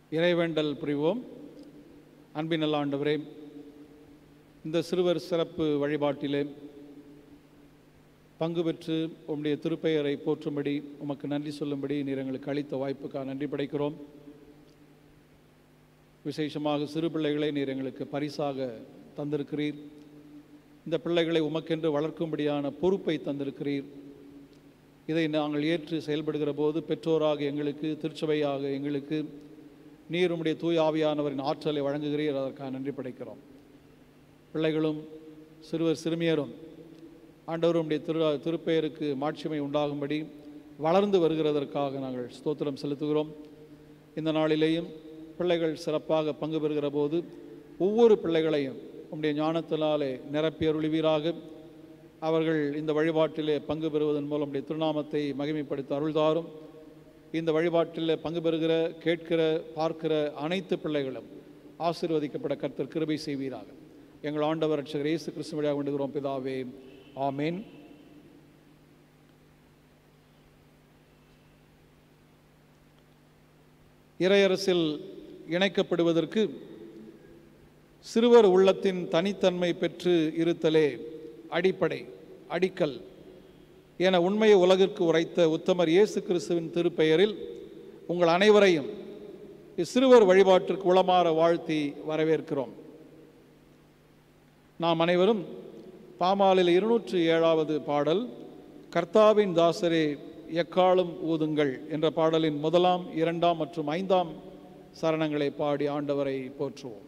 இறைவேண்டல் புரிவோம் அன்பின் நல்ல ஆண்டவரே இந்த சிறுவர் சிறப்பு வழிபாட்டிலே பங்கு பெற்று உம்முடைய திருப்பெயரை போற்றும்படி உமக்கு நன்றி சொல்லும்படி நீர் எங்களுக்கு அளித்த வாய்ப்புக்காக நன்றி படைக்கிறோம் விசேஷமாக சிறு பிள்ளைகளை நீர் எங்களுக்கு பரிசாக தந்திருக்கிறீர் இந்த பிள்ளைகளை உமக்கென்று வளர்க்கும்படியான பொறுப்பை தந்திருக்கிறீர் இதை நாங்கள் ஏற்று செயல்படுகிற போது பெற்றோராக எங்களுக்கு திருச்சபையாக எங்களுக்கு நீர் உம்முடைய தூய ஆவியானவரின் ஆற்றலை வழங்குகிறீர் அதற்காக நன்றி படைக்கிறோம் பிள்ளைகளும் சிறுவர் சிறுமியரும் ஆண்டவருடைய திரு திருப்பெயருக்கு மாட்சிமை உண்டாகும்படி வளர்ந்து வருகிறதற்காக நாங்கள் ஸ்தோத்திரம் செலுத்துகிறோம் இந்த நாளிலேயும் பிள்ளைகள் சிறப்பாக பங்கு பெறுகிற போது ஒவ்வொரு பிள்ளைகளையும் உம்முடைய ஞானத்தினாலே நிரப்பியருளுவீராக அவர்கள் இந்த வழிபாட்டிலே பங்கு பெறுவதன் மூலம் உம்முடைய திருநாமத்தை மகிமைப்படுத்த அருள்தாரும் இந்த வழிபாட்டில் பங்கு பெறுகிற கேட்கிற பார்க்கிற அனைத்து பிள்ளைகளும் ஆசீர்வதிக்கப்பட கர்த்தர் கிருபை செய்வீராக எங்கள் ஆண்டவர் ரட்சகர் இயேசு கிறிஸ்து வழியாக வேண்டுகிறோம் பிதாவே ஆமேன் இறையரசில் இணைக்கப்படுவதற்கு சிறுவர் உள்ளத்தின் தனித்தன்மை பெற்று இருத்தலே அடிப்படை அடிக்கல் என உண்மையை உலகிற்கு உரைத்த உத்தமர் இயேசு கிறிஸ்துவின் திருப்பெயரில் உங்கள் அனைவரையும் இச்சிறுவர் வழிபாட்டிற்கு உளமாற வாழ்த்தி வரவேற்கிறோம் நாம் அனைவரும் பாமாலில் இருநூற்று ஏழாவது பாடல் கர்த்தாவின் தாசரே எக்காலும் ஊதுங்கள் என்ற பாடலின் முதலாம் இரண்டாம் மற்றும் ஐந்தாம் சரணங்களை பாடி ஆண்டவரை போற்றுவோம்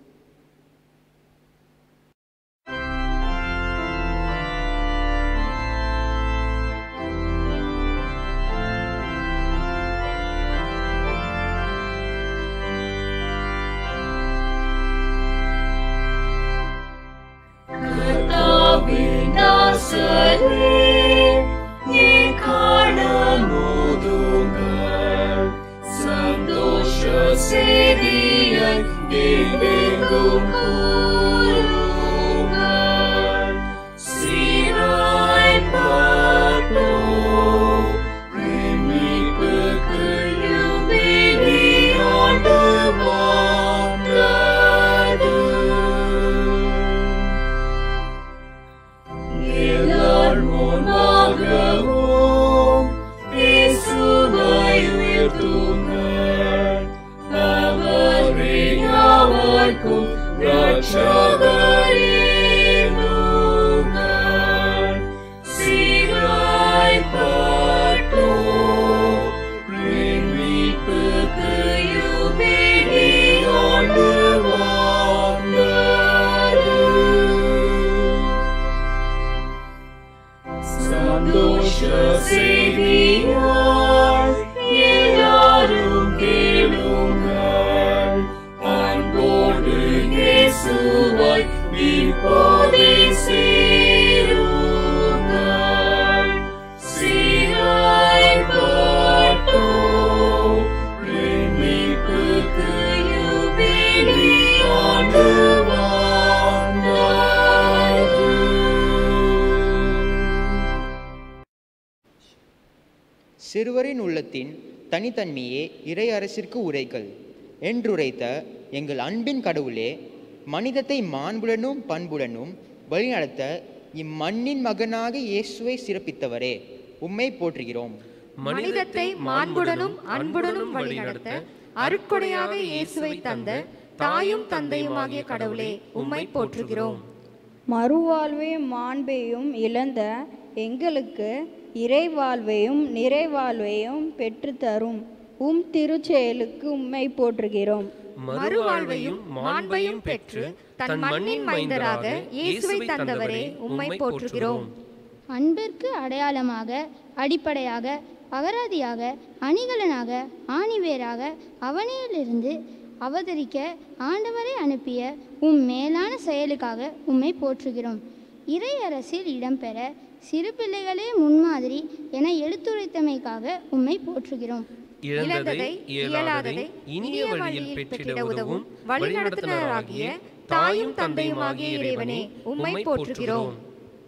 சிறுவரின் உள்ளத்தின் தனித்தன்மையே இறை அரசிற்கு உரைகள் என்றுரைத்த எங்கள் அன்பின் கடவுளே மனிதத்தை மாண்புடனும் பண்புடனும் வழிநடத்த இம்மண்ணின் மகனாக இயேசுவை சிறப்பித்தவரே உம்மை போற்றுகிறோம் மனிதத்தை மாண்புடனும் அன்புடனும் வழிநடத்த அருட்கொடையாக இயேசுவை தந்த தாயும் தந்தையுமாகிய கடவுளே உம்மை போற்றுகிறோம் மறுவாழ்வையும் மாண்பையும் இழந்த எங்களுக்கு இறைவாழ்வையும் நிறைவாழ்வையும் பெற்றுத்தரும் உம் திருச்செயலுக்கு உம்மை போற்றுகிறோம் மறுவாழ்வையும் மாண்பையும் பெற்று தன் மண்ணின் மைந்தராக இயேசுவை தந்தவரே உம்மை போற்றுகிறோம் அன்பிற்கு அடையாளமாக அடிப்படையாக அகராதியாக அணிகலனாக ஆணிவேராக அவனியிலிருந்து அவதரிக்க ஆண்டவரை அனுப்பிய உம் மேலான செயலுக்காக உம்மை போற்றுகிறோம் இறை அரசில் இடம்பெற சிறு பிள்ளைகளே முன்மாதிரி என எடுத்துரைத்தமைக்காக உம்மை போற்றுகிறோம் இழந்ததை இயலாததை இனிய வழியில் பெற்றிட உதவும் வழிநடத்துனராகிய தாயும் தந்தையுமாகிய இறைவனே உம்மை போற்றுகிறோம்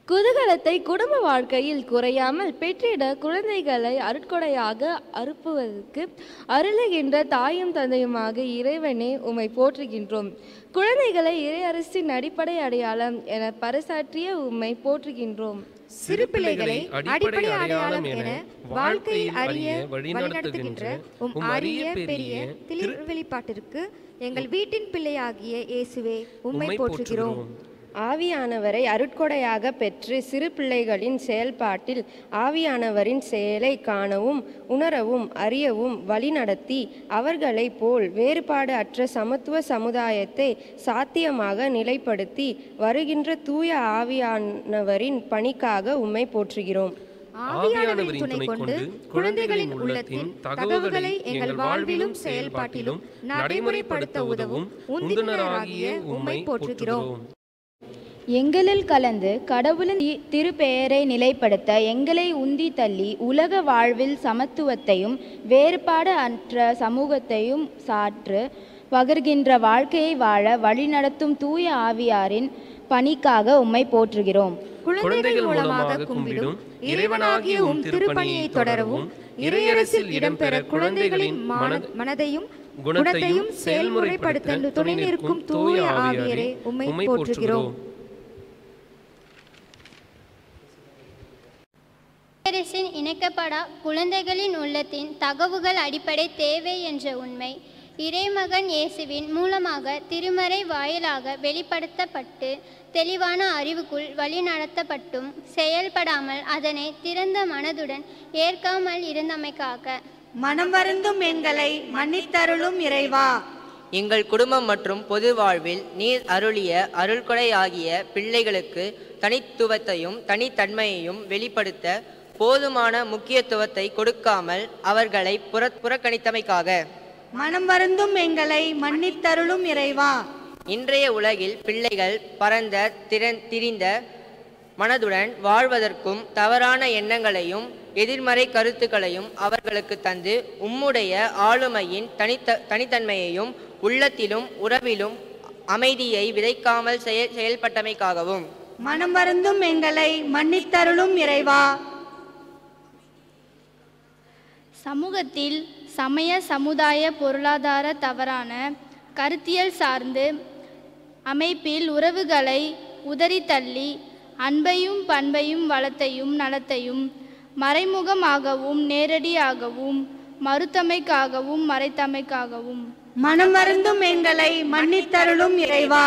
குதூகலத்தை குடும்ப வாழ்க்கையில் குறையாமல் பெற்றிட குழந்தைகளை அருட்கொடையாக அறுப்புவதற்கு அருளுகின்ற தாயும் தந்தையுமாக இறைவனே உம்மை போற்றுகின்றோம் குழந்தைகளை இறையரசின் அடிப்படை அடையாளம் என பறைசாற்றிய உம்மை போற்றுகின்றோம் சிறு பிள்ளைகளை அடிப்படை அடையாளம் என வாழ்க்கையில் அறிய வழிநடத்துகின்ற உம் அரிய பெரிய திரு வெளிப்பாட்டிற்கு எங்கள் வீட்டின் பிள்ளையாகிய இயேசுவே உம்மை உம்மை போற்றுகிறோம் போற்றுகிறோம் ஆவியானவரை அருட்கொடையாக பெற்று சிறு பிள்ளைகளின் செயல்பாட்டில் ஆவியானவரின் செயலை காணவும் உணரவும் அறியவும் வழிநடத்தி அவர்களைப் போல் வேறுபாடு அற்ற சமத்துவ சமுதாயத்தை சாத்தியமாக நிலைப்படுத்தி வருகின்ற தூய ஆவியானவரின் பணிக்காக உம்மை போற்றுகிறோம் ஆவியானவரின் துணை கொண்டு குழந்தைகளின் உள்ளத்தின் தகவல்களை எங்கள் வாழ்விலும் செயல்பாட்டிலும் நடைமுறைப்படுத்த உதவும் உந்துணராகிய உம்மை போற்றுகிறோம் எங்களில் கலந்து கடவுளின் தி- திருப்பெயரை நிலைப்படுத்த எங்களை உந்தி தள்ளி உலக வாழ்வில் சமத்துவத்தையும் வேறுபாடு அற்ற சமூகத்தையும் சாற்று பகிர்கின்ற வாழ்க்கையை வாழ வழிநடத்தும் தூய ஆவியாரின் பணிக்காக உம்மை போற்றுகிறோம் குழந்தைகள் மூலமாக கும்பிடும் இறைவனாகிய உம் திருப்பணியை தொடரவும் இறையரசில் இடம்பெற குழந்தைகளின் மன- மனதையும் குணத்தையும் செயல்முறைப்படுத்த துணை நிற்கும் தூய ஆவியரே உம்மை போற்றுகிறோம் அரசின் இணைக்கப்படா குழந்தைகளின் உள்ளத்தின் தகவுகள் அடிப்படை தேவை என்ற உண்மை இறைமகன் இயேசுவின் மூலமாக திருமறை வாயிலாக வெளிப்படுத்தப்பட்டு தெளிவான அறிவுக்குள் வழிநடத்தப்பட்டும் செயல்படாமல் அதனை திறந்த மனதுடன் ஏற்காமல் இருந்தமைக்காக மனம் வருந்தும் எங்களை மன்னித்தருளும் இறைவா எங்கள் குடும்பம் மற்றும் பொது வாழ்வில் நீர் அருளிய அருள்கொடை ஆகிய பிள்ளைகளுக்கு தனித்துவத்தையும் தனித்தன்மையையும் வெளிப்படுத்த போதுமான முக்கியத்துவத்தை கொடுக்காமல் அவர்களை புற புறக்கணித்தமைக்காக மனம் வருந்தும் எங்களை மன்னித்தருளும் இறைவா இன்றைய உலகில் பிள்ளைகள் பரந்த திறன் திரிந்த மனதுடன் வாழ்வதற்கும் தவறான எண்ணங்களையும் எதிர்மறை கருத்துக்களையும் அவர்களுக்கு தந்து உம்முடைய ஆளுமையின் தனித்த தனித்தன்மையையும் உள்ளத்திலும் உறவிலும் அமைதியை விதைக்காமல் செயல் செயல்பட்டமைக்காகவும் மனம் வருந்தும் எங்களை மன்னித்தருளும் இறைவா சமூகத்தில் சமய சமுதாய பொருளாதார தவறான கருத்தியல் சார்ந்து அமைப்பில் உறவுகளை உதறி தள்ளி அன்பையும் பண்பையும் வளத்தையும் நலத்தையும் மறைமுகமாகவும் நேரடியாகவும் மறுத்தமைக்காகவும் மறைத்தமைக்காகவும் மனம் வருந்தும் எங்களை மன்னித்தருளும் இறைவா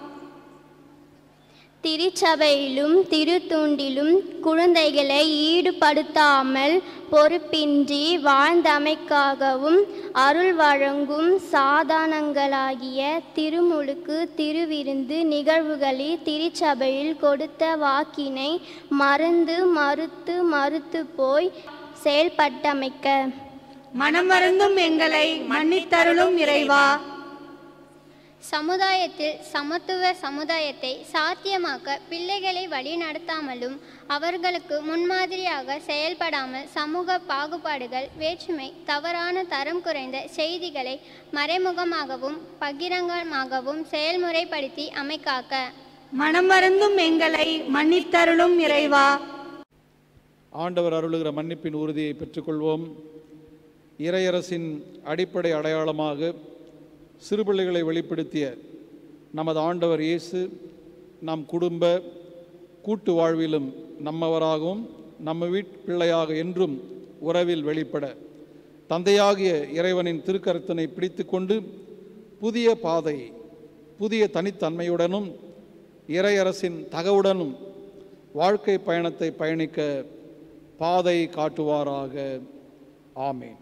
திருச்சபையிலும் திருத்தூண்டிலும் குழந்தைகளை ஈடுபடுத்தாமல் பொறுப்பின்றி வாழ்ந்தமைக்காகவும் அருள் வழங்கும் சாதானங்களாகிய திருமுழுக்கு திருவிருந்து நிகழ்வுகளில் திருச்சபையில் கொடுத்த வாக்கினை மறந்து மறுத்து மறுத்து போய் செயல்பட்டமைக்க மனம் வருந்தும் எங்களை மன்னித்தருளும் இறைவா சமுதாயத்தில் சமத்துவ சமுதாயத்தை சாத்தியமாக்க பிள்ளைகளை வழிநடத்தாமலும் அவர்களுக்கு முன்மாதிரியாக செயல்படாமல் சமூக பாகுபாடுகள் வேற்றுமை தவறான தரம் குறைந்த செய்திகளை மறைமுகமாகவும் பகிரங்கமாகவும் செயல்முறைப்படுத்தி அமைக்காக்க மனம் வருந்தும் எங்களை மன்னித்தருளும் இறைவா ஆண்டவர் அருளுகிற மன்னிப்பின் உறுதியை பெற்றுக்கொள்வோம் இறையரசின் அடிப்படை அடையாளமாக சிறுபிள்ளைகளை வெளிப்படுத்திய நமது ஆண்டவர் இயேசு நம் குடும்ப கூட்டு வாழ்விலும் நம்மவராகவும் நம்ம வீட் பிள்ளையாக என்றும் உறவில் வெளிப்பட தந்தையாகிய இறைவனின் திருக்கரத்தினை பிடித்து கொண்டு புதிய பாதை புதிய தனித்தன்மையுடனும் இறையரசின் தகவுடனும் வாழ்க்கை பயணத்தை பயணிக்க பாதை காட்டுவாராக ஆமேன்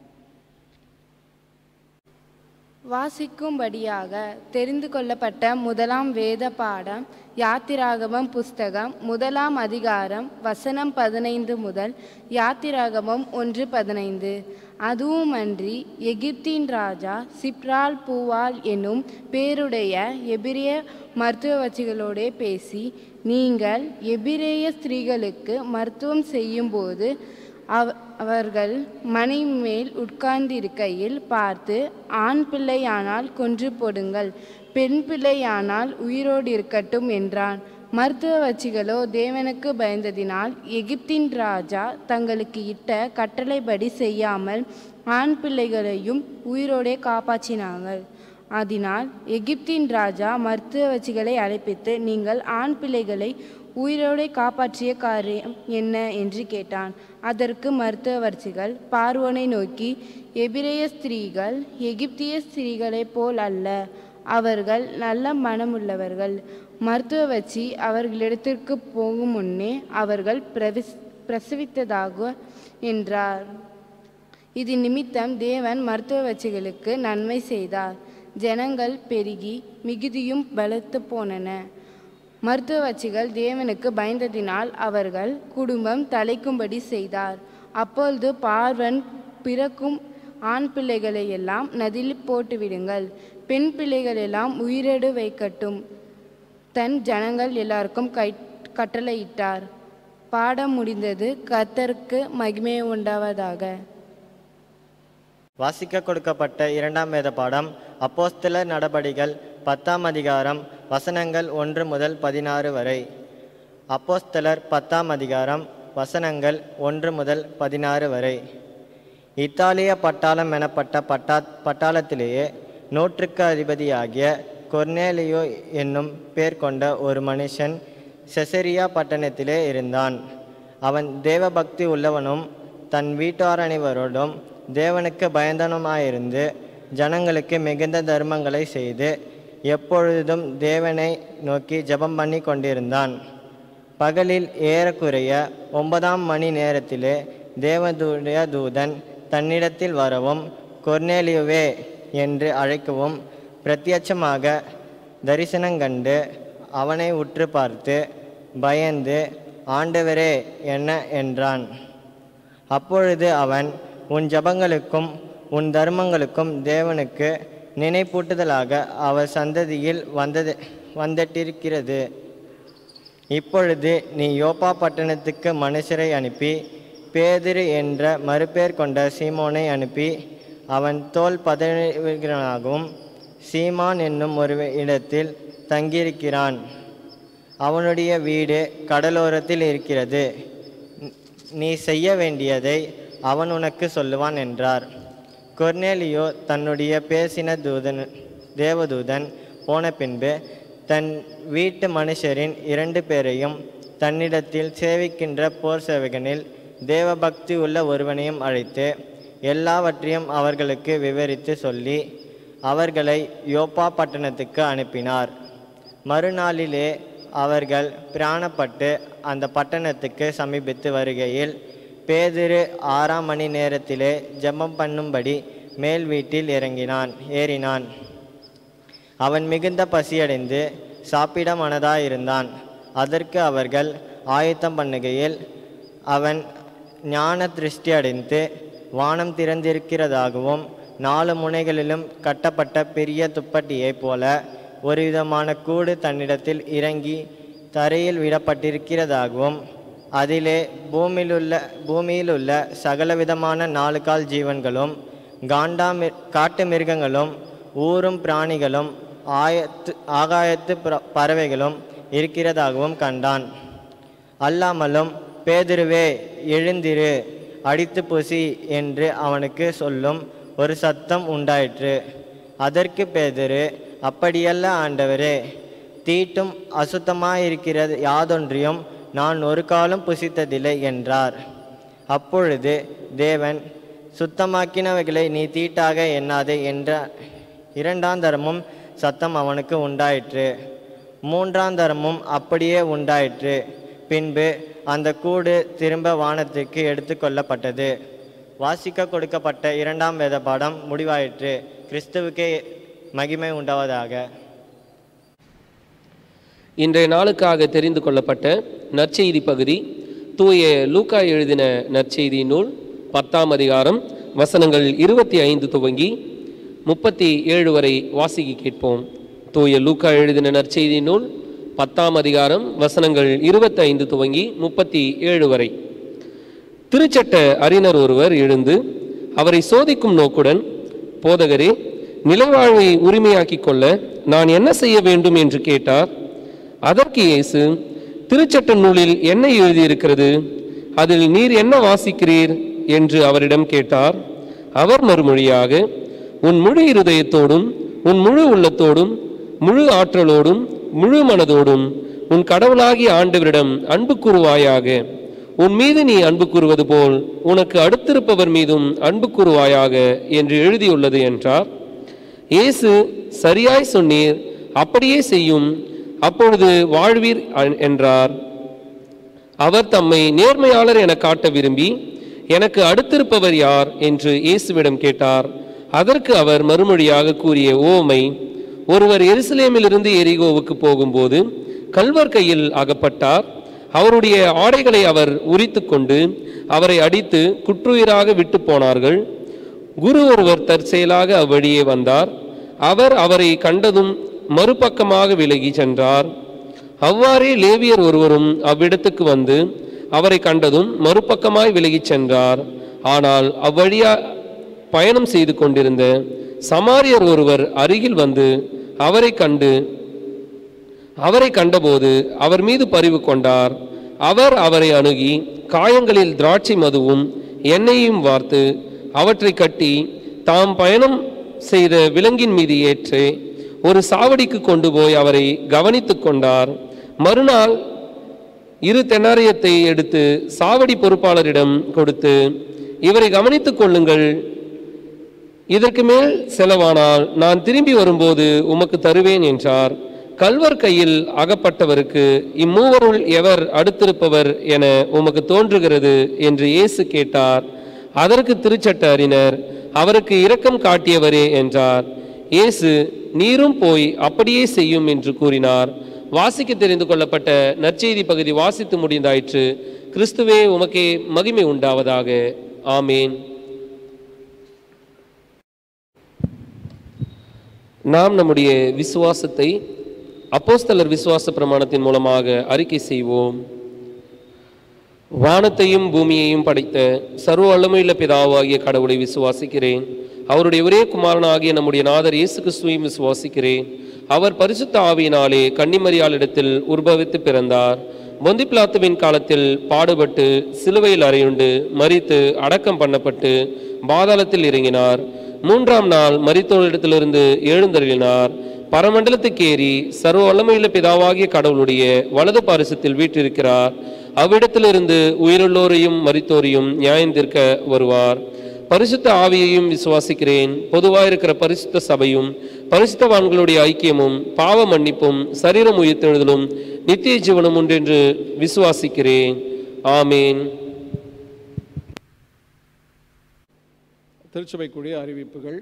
வாசிக்கும்படியாக தெரிந்து கொள்ளப்பட்ட முதலாம் வேத பாடம் யாத்திராகமம் புஸ்தகம் முதலாம் அதிகாரம் வசனம் பதினைந்து முதல் யாத்திராகமம் ஒன்று பதினைந்து அதுவுமன்றி எகிப்தின் ராஜா சிப்ரால் பூவால் என்னும் பேருடைய எபிரிய மருத்துவச்சிகளோடே பேசி நீங்கள் எபிரேய ஸ்திரீகளுக்கு மருத்துவம் செய்யும்போது அவ அவர்கள் மனை மேல் உட்கார்ந்திருக்கையில் பார்த்து ஆண் பிள்ளையானால் கொன்று போடுங்கள் பெண் பிள்ளையானால் உயிரோடு இருக்கட்டும் என்றான் மருத்துவ வச்சிகளோ தேவனுக்கு பயந்ததினால் எகிப்தின் ராஜா தங்களுக்கு இட்ட கட்டளைப்படி செய்யாமல் ஆண் பிள்ளைகளையும் உயிரோடே காப்பாற்றினார்கள் அதனால் எகிப்தின் ராஜா மருத்துவ வச்சிகளை அழைப்பித்து நீங்கள் ஆண் பிள்ளைகளை உயிரோடே காப்பாற்றிய காரியம் என்ன என்று கேட்டான் அதற்கு மருத்துவவர்ச்சிகள் பார்வோனை நோக்கி எபிரேய ஸ்திரீகள் எகிப்திய ஸ்திரீகளைப் போல் அல்ல அவர்கள் நல்ல மனமுள்ளவர்கள் மருத்துவவச்சி அவர்களிடத்திற்கு போகும் முன்னே அவர்கள் பிரவிஸ் பிரசவித்ததாக என்றார் இது நிமித்தம் தேவன் மருத்துவவச்சிகளுக்கு நன்மை செய்தார் ஜனங்கள் பெருகி மிகுதியும் பலத்து போனன மருத்துவச்சிகள் தேவனுக்கு பயந்ததினால் அவர்கள் குடும்பம் தலைக்கும்படி செய்தார் அப்பொழுது பார்வன் பிறக்கும் ஆண் பிள்ளைகளை எல்லாம் நதியில் போட்டுவிடுங்கள் பெண் பிள்ளைகள் எல்லாம் உயிரோடு வைக்கட்டும் தன் ஜனங்கள் எல்லாருக்கும் கை கட்டளையிட்டார் பாடம் முடிந்தது கர்த்தருக்கு மகிமை உண்டாவதாக வாசிக்க கொடுக்கப்பட்ட இரண்டாம் வேத பாடம் அப்போஸ்தலர் நடபடிகள் பத்தாம் அதிகாரம் வசனங்கள் ஒன்று முதல் பதினாறு வரை அப்போஸ்தலர் பத்தாம் அதிகாரம் வசனங்கள் ஒன்று முதல் பதினாறு வரை இத்தாலிய பட்டாளம் எனப்பட்ட பட்டா பட்டாளத்திலேயே நூற்றுக்கு அதிபதியாகிய கொர்னேலியோ என்னும் பேர் கொண்ட ஒரு மனுஷன் செசரியா பட்டணத்திலே இருந்தான் அவன் தேவபக்தி உள்ளவனும் தன் வீட்டார் அனைவரோடும் தேவனுக்கு பயந்தனுமாயிருந்து ஜனங்களுக்கு மிகுந்த தர்மங்களை செய்து எப்பொழுதும் தேவனை நோக்கி ஜெபம் பண்ணி கொண்டிருந்தான் பகலில் ஏறக்குறைய ஒன்பதாம் மணி நேரத்திலே தேவதுடைய தூதன் தன்னிடத்தில் வரவும் கொர்னேலியுவே என்று அழைக்கவும் பிரத்யட்சமாக தரிசனங்கண்டு அவனை உற்று பார்த்து பயந்து ஆண்டவரே என்ன என்றான் அப்பொழுது அவன் உன் ஜபங்களுக்கும் உன் தர்மங்களுக்கும் தேவனுக்கு நினைப்பூட்டுதலாக அவர் சந்ததியில் வந்தது வந்துட்டிருக்கிறது இப்பொழுது நீ யோப்பா பட்டணத்துக்கு மனுஷரை அனுப்பி பேதிரு என்ற மறுபேர் கொண்ட சீமோனை அனுப்பி அவன் தோல் பதவிகளாகவும் சீமான் என்னும் ஒரு இடத்தில் தங்கியிருக்கிறான் அவனுடைய வீடு கடலோரத்தில் இருக்கிறது நீ செய்ய வேண்டியதை அவன் உனக்கு சொல்லுவான் என்றார் கொர்னேலியோ தன்னுடைய பேசின தூதன் தேவதூதன் போன பின்பு தன் வீட்டு மனுஷரின் இரண்டு பேரையும் தன்னிடத்தில் சேவிக்கின்ற போர் சேவகனில் தேவபக்தி உள்ள ஒருவனையும் அழைத்து எல்லாவற்றையும் அவர்களுக்கு விவரித்து சொல்லி அவர்களை யோப்பா பட்டணத்துக்கு அனுப்பினார் மறுநாளிலே அவர்கள் பிராணப்பட்டு அந்த பட்டணத்துக்கு சமீபித்து வருகையில் பேதிரு ஆறாம் மணி நேரத்திலே ஜெபம் பண்ணும்படி மேல் வீட்டில் இறங்கினான் ஏறினான் அவன் மிகுந்த பசியடைந்து சாப்பிட மனதாயிருந்தான் அதற்கு அவர்கள் ஆயத்தம் பண்ணுகையில் அவன் ஞான திருஷ்டி அடைந்து வானம் திறந்திருக்கிறதாகவும் நாலு முனைகளிலும் கட்டப்பட்ட பெரிய துப்பட்டியைப் போல ஒரு விதமான கூடு தன்னிடத்தில் இறங்கி தரையில் விடப்பட்டிருக்கிறதாகவும் அதிலே பூமியிலுள்ள பூமியிலுள்ள சகலவிதமான நாலு கால் ஜீவன்களும் காண்டாமி காட்டு மிருகங்களும் ஊரும் பிராணிகளும் ஆயத்து ஆகாயத்து பிர- பறவைகளும் இருக்கிறதாகவும் கண்டான் அல்லாமலும் பேதுருவே எழுந்திரு அடித்து புசி என்று அவனுக்கு சொல்லும் ஒரு சத்தம் உண்டாயிற்று அதற்கு பேதுரு அப்படியல்ல ஆண்டவரே தீட்டும் அசுத்தமாயிருக்கிறது யாதொன்றையும் நான் ஒரு காலம் புசித்ததில்லை என்றார் அப்பொழுது தேவன் சுத்தமாக்கினவைகளை நீ தீட்டாக எண்ணாதே என்ற இரண்டாம் தரமும் சத்தம் அவனுக்கு உண்டாயிற்று மூன்றாம் தரமும் அப்படியே உண்டாயிற்று பின்பு அந்த கூடு திரும்ப வானத்திற்கு எடுத்துக்கொள்ளப்பட்டது வாசிக்க கொடுக்கப்பட்ட இரண்டாம் வேத பாடம் முடிவாயிற்று கிறிஸ்துவுக்கே மகிமை உண்டாவதாக இன்றைய நாளுக்காக தெரிந்து கொள்ளப்பட்ட நற்செய்தி பகுதி தூய லூக்கா எழுதின நற்செய்தி நூல் பத்தாம் அதிகாரம் வசனங்கள் இருபத்தி ஐந்து துவங்கி முப்பத்தி ஏழு வரை வாசிக்க கேட்போம் தூய லூக்கா எழுதின நற்செய்தி நூல் பத்தாம் அதிகாரம் வசனங்கள் இருபத்தி ஐந்து துவங்கி முப்பத்தி ஏழு வரை திருச்சட்ட அறிஞர் ஒருவர் எழுந்து அவரை சோதிக்கும் நோக்குடன் போதகரே நிலவாழ்வை உரிமையாக்கிக் கொள்ள நான் என்ன செய்ய வேண்டும் என்று கேட்டார் அதற்கு இயேசு திருச்சட்ட நூலில் என்ன எழுதியிருக்கிறது அதில் நீர் என்ன வாசிக்கிறீர் என்று அவரிடம் கேட்டார் அவர் மறுமொழியாக உன் முழு இருதயத்தோடும் உன் முழு உள்ளத்தோடும் முழு ஆற்றலோடும் முழு மனதோடும் உன் கடவுளாகிய ஆண்டவரிடம் அன்பு கூறுவாயாக உன் மீது நீ அன்பு கூறுவது போல் உனக்கு அடுத்திருப்பவர் மீதும் அன்பு கூறுவாயாக என்று எழுதியுள்ளது என்றார் இயேசு சரியாய் சொன்னீர் அப்படியே செய்யும் அப்பொழுது வாழ்வீர் அ- என்றார் அவர் தம்மை நேர்மையாளர் என காட்ட விரும்பி எனக்கு அடுத்திருப்பவர் யார் என்று இயேசுவிடம் கேட்டார் அதற்கு அவர் மறுமொழியாக கூறிய ஓமை ஒருவர் எருசலேமிலிருந்து எரிகோவுக்கு போகும்போது கல்வர் கையில் அகப்பட்டார் அவருடைய ஆடைகளை அவர் உரித்து கொண்டு அவரை அடித்து குற்றுயிராக விட்டு போனார்கள் குரு ஒருவர் தற்செயலாக அவ்வழியே வந்தார் அவர் அவரை கண்டதும் மறுபக்கமாக விலகி சென்றார் அவ்வாறே லேவியர் ஒருவரும் அவ்விடத்துக்கு வந்து அவரை கண்டதும் மறுபக்கமாய் விலகிச் சென்றார் ஆனால் அவ்வழியா பயணம் செய்து கொண்டிருந்த சமாரியர் ஒருவர் அருகில் வந்து அவரை கண்டு அவரை கண்டபோது அவர் மீது பரிவு கொண்டார் அவர் அவரை அணுகி காயங்களில் திராட்சை மதுவும் எண்ணெயையும் வார்த்து அவற்றை கட்டி தாம் பயணம் செய்த விலங்கின் மீது ஏற்றி ஒரு சாவடிக்கு கொண்டு போய் அவரை கவனித்துக் கொண்டார் மறுநாள் இரு தென்னாரியத்தை எடுத்து சாவடி பொறுப்பாளரிடம் கொடுத்து இவரை கவனித்துக் கொள்ளுங்கள் இதற்கு மேல் செலவானால் நான் திரும்பி வரும்போது உமக்கு தருவேன் என்றார் கல்வர் கையில் அகப்பட்டவருக்கு இம்மூவருள் எவர் அடுத்திருப்பவர் என உமக்கு தோன்றுகிறது என்று இயேசு கேட்டார் அதற்கு திருச்சட்ட அறிஞர் அவருக்கு இரக்கம் காட்டியவரே என்றார் இயேசு நீரும் போய் அப்படியே செய்யும் என்று கூறினார் வாசிக்க தெரிந்து கொள்ளப்பட்ட நற்செய்தி பகுதி வாசித்து முடிந்தாயிற்று கிறிஸ்துவே உமக்கே மகிமை உண்டாவதாக ஆமேன் நாம் நம்முடைய விசுவாசத்தை அப்போஸ்தலர் விசுவாச பிரமாணத்தின் மூலமாக அறிக்கை செய்வோம் வானத்தையும் பூமியையும் படைத்த சர்வ வல்லமையுள்ள பிதாவாகிய கடவுளை விசுவாசிக்கிறேன் அவருடைய ஒரே குமாரனாகிய நம்முடைய நாதர் இயேசு கிறிஸ்துவையும் விசுவாசிக்கிறேன் அவர் பரிசுத்த ஆவியினாலே கன்னிமரியாளிடத்தில் உற்பவித்து பிறந்தார் பொந்தி பிலாத்துவின் காலத்தில் பாடுபட்டு சிலுவையில் அறையுண்டு மரித்து அடக்கம் பண்ணப்பட்டு பாதாளத்தில் இறங்கினார் மூன்றாம் நாள் மரித்தோரிடத்திலிருந்து எழுந்தருளினார் பரமண்டலத்துக்கு ஏறி சர்வ வல்லமையுள்ள பிதாவாகிய கடவுளுடைய வலது பாரிசத்தில் வீற்றிருக்கிறார் அவ்விடத்திலிருந்து உயிருள்ளோரையும் மரித்தோரையும் நியாயந்திருக்க வருவார் பரிசுத்த ஆவியையும் விசுவாசிக்கிறேன் பொதுவாயிருக்கிற பரிசுத்த சபையும் பரிசுத்தவான்களுடைய ஐக்கியமும் பாவ மன்னிப்பும் சரீரம் உயிர்த்தெழுதலும் நித்திய ஜீவனும் உண்டென்று விசுவாசிக்கிறேன் ஆமேன் திருச்சபைக்குரிய அறிவிப்புகள்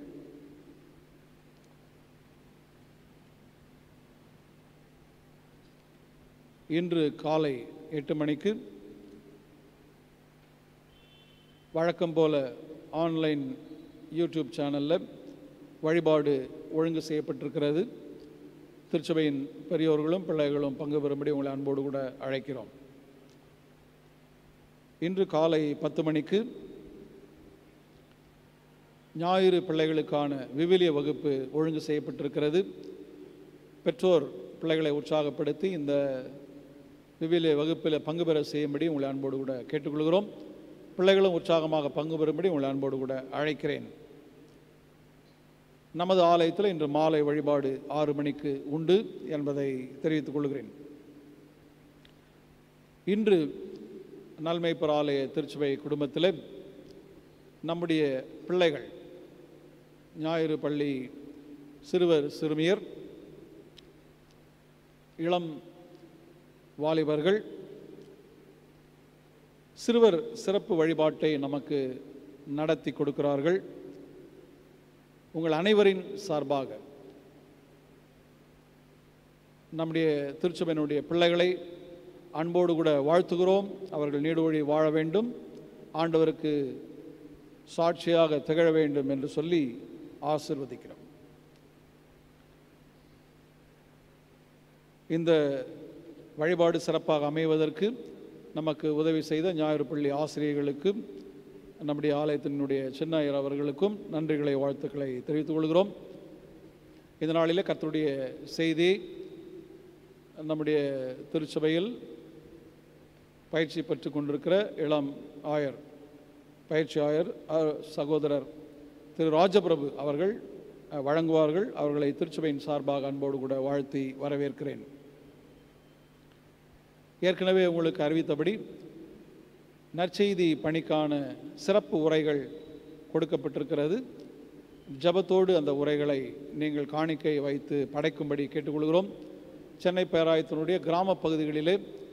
இன்று காலை எட்டு மணிக்கு வழக்கம் போல ஆன்லைன் யூடியூப் சேனலில் வழிபாடு ஒழுங்கு செய்யப்பட்டிருக்கிறது திருச்சபையின் பெரியோர்களும் பிள்ளைகளும் பங்கு பெறும்படி உங்களை அன்போடு கூட அழைக்கிறோம் இன்று காலை பத்து மணிக்கு ஞாயிறு பிள்ளைகளுக்கான விவிலிய வகுப்பு ஒழுங்கு செய்யப்பட்டிருக்கிறது பெற்றோர் பிள்ளைகளை உற்சாகப்படுத்தி இந்த விவிலிய வகுப்பில் பங்கு பெற செய்யும்படி உங்களை அன்போடு கூட கேட்டுக்கொள்கிறோம் பிள்ளைகளும் உற்சாகமாக பங்கு பெறும்படி உங்களை அன்போடு கூட அழைக்கிறேன் நமது ஆலயத்தில் இன்று மாலை வழிபாடு ஆறு மணிக்கு உண்டு என்பதை தெரிவித்துக் கொள்கிறேன் இன்று நல்மைப்பர் ஆலய திருச்சபை குடும்பத்தில் நம்முடைய பிள்ளைகள் ஞாயிறு பள்ளி சிறுவர் சிறுமியர் இளம் வாலிபர்கள் சிறுவர் சிறப்பு வழிபாட்டை நமக்கு நடத்தி கொடுக்கிறார்கள் உங்கள் அனைவரின் சார்பாக நம்முடைய திருச்சபையினுடைய பிள்ளைகளை அன்போடு கூட வாழ்த்துகிறோம் அவர்கள் நீடுவழி வாழ வேண்டும் ஆண்டவருக்கு சாட்சியாக திகழ வேண்டும் என்று சொல்லி ஆசிர்வதிக்கிறோம் இந்த வழிபாடு சிறப்பாக அமைவதற்கு நமக்கு உதவி செய்த ஞாயிறு பள்ளி ஆசிரியர்களுக்கு நம்முடைய ஆலயத்தினுடைய சின்னையர் அவர்களுக்கும் நன்றிகளை வாழ்த்துக்களை தெரிவித்துக் கொள்கிறோம் இந்த நாளிலே கர்த்தருடைய செய்தியை நம்முடைய திருச்சபையில் பயிற்சி பெற்று கொண்டிருக்கிற இளம் ஆயர் பயிற்சி ஆயர் அஹ், சகோதரர் திரு ராஜபிரபு அவர்கள் அஹ், வழங்குவார்கள் அவர்களை திருச்சபையின் சார்பாக அன்போடு கூட வாழ்த்தி வரவேற்கிறேன் ஏற்கனவே உங்களுக்கு அறிவித்தபடி நற்செய்தி பணிக்கான சிறப்பு உரைகள் கொடுக்கப்பட்டிருக்கிறது ஜபத்தோடு அந்த உரைகளை நீங்கள் காணிக்கை வைத்து படைக்கும்படி கேட்டுக்கொள்கிறோம் சென்னை பேராயத்தினுடைய கிராம பகுதிகளிலே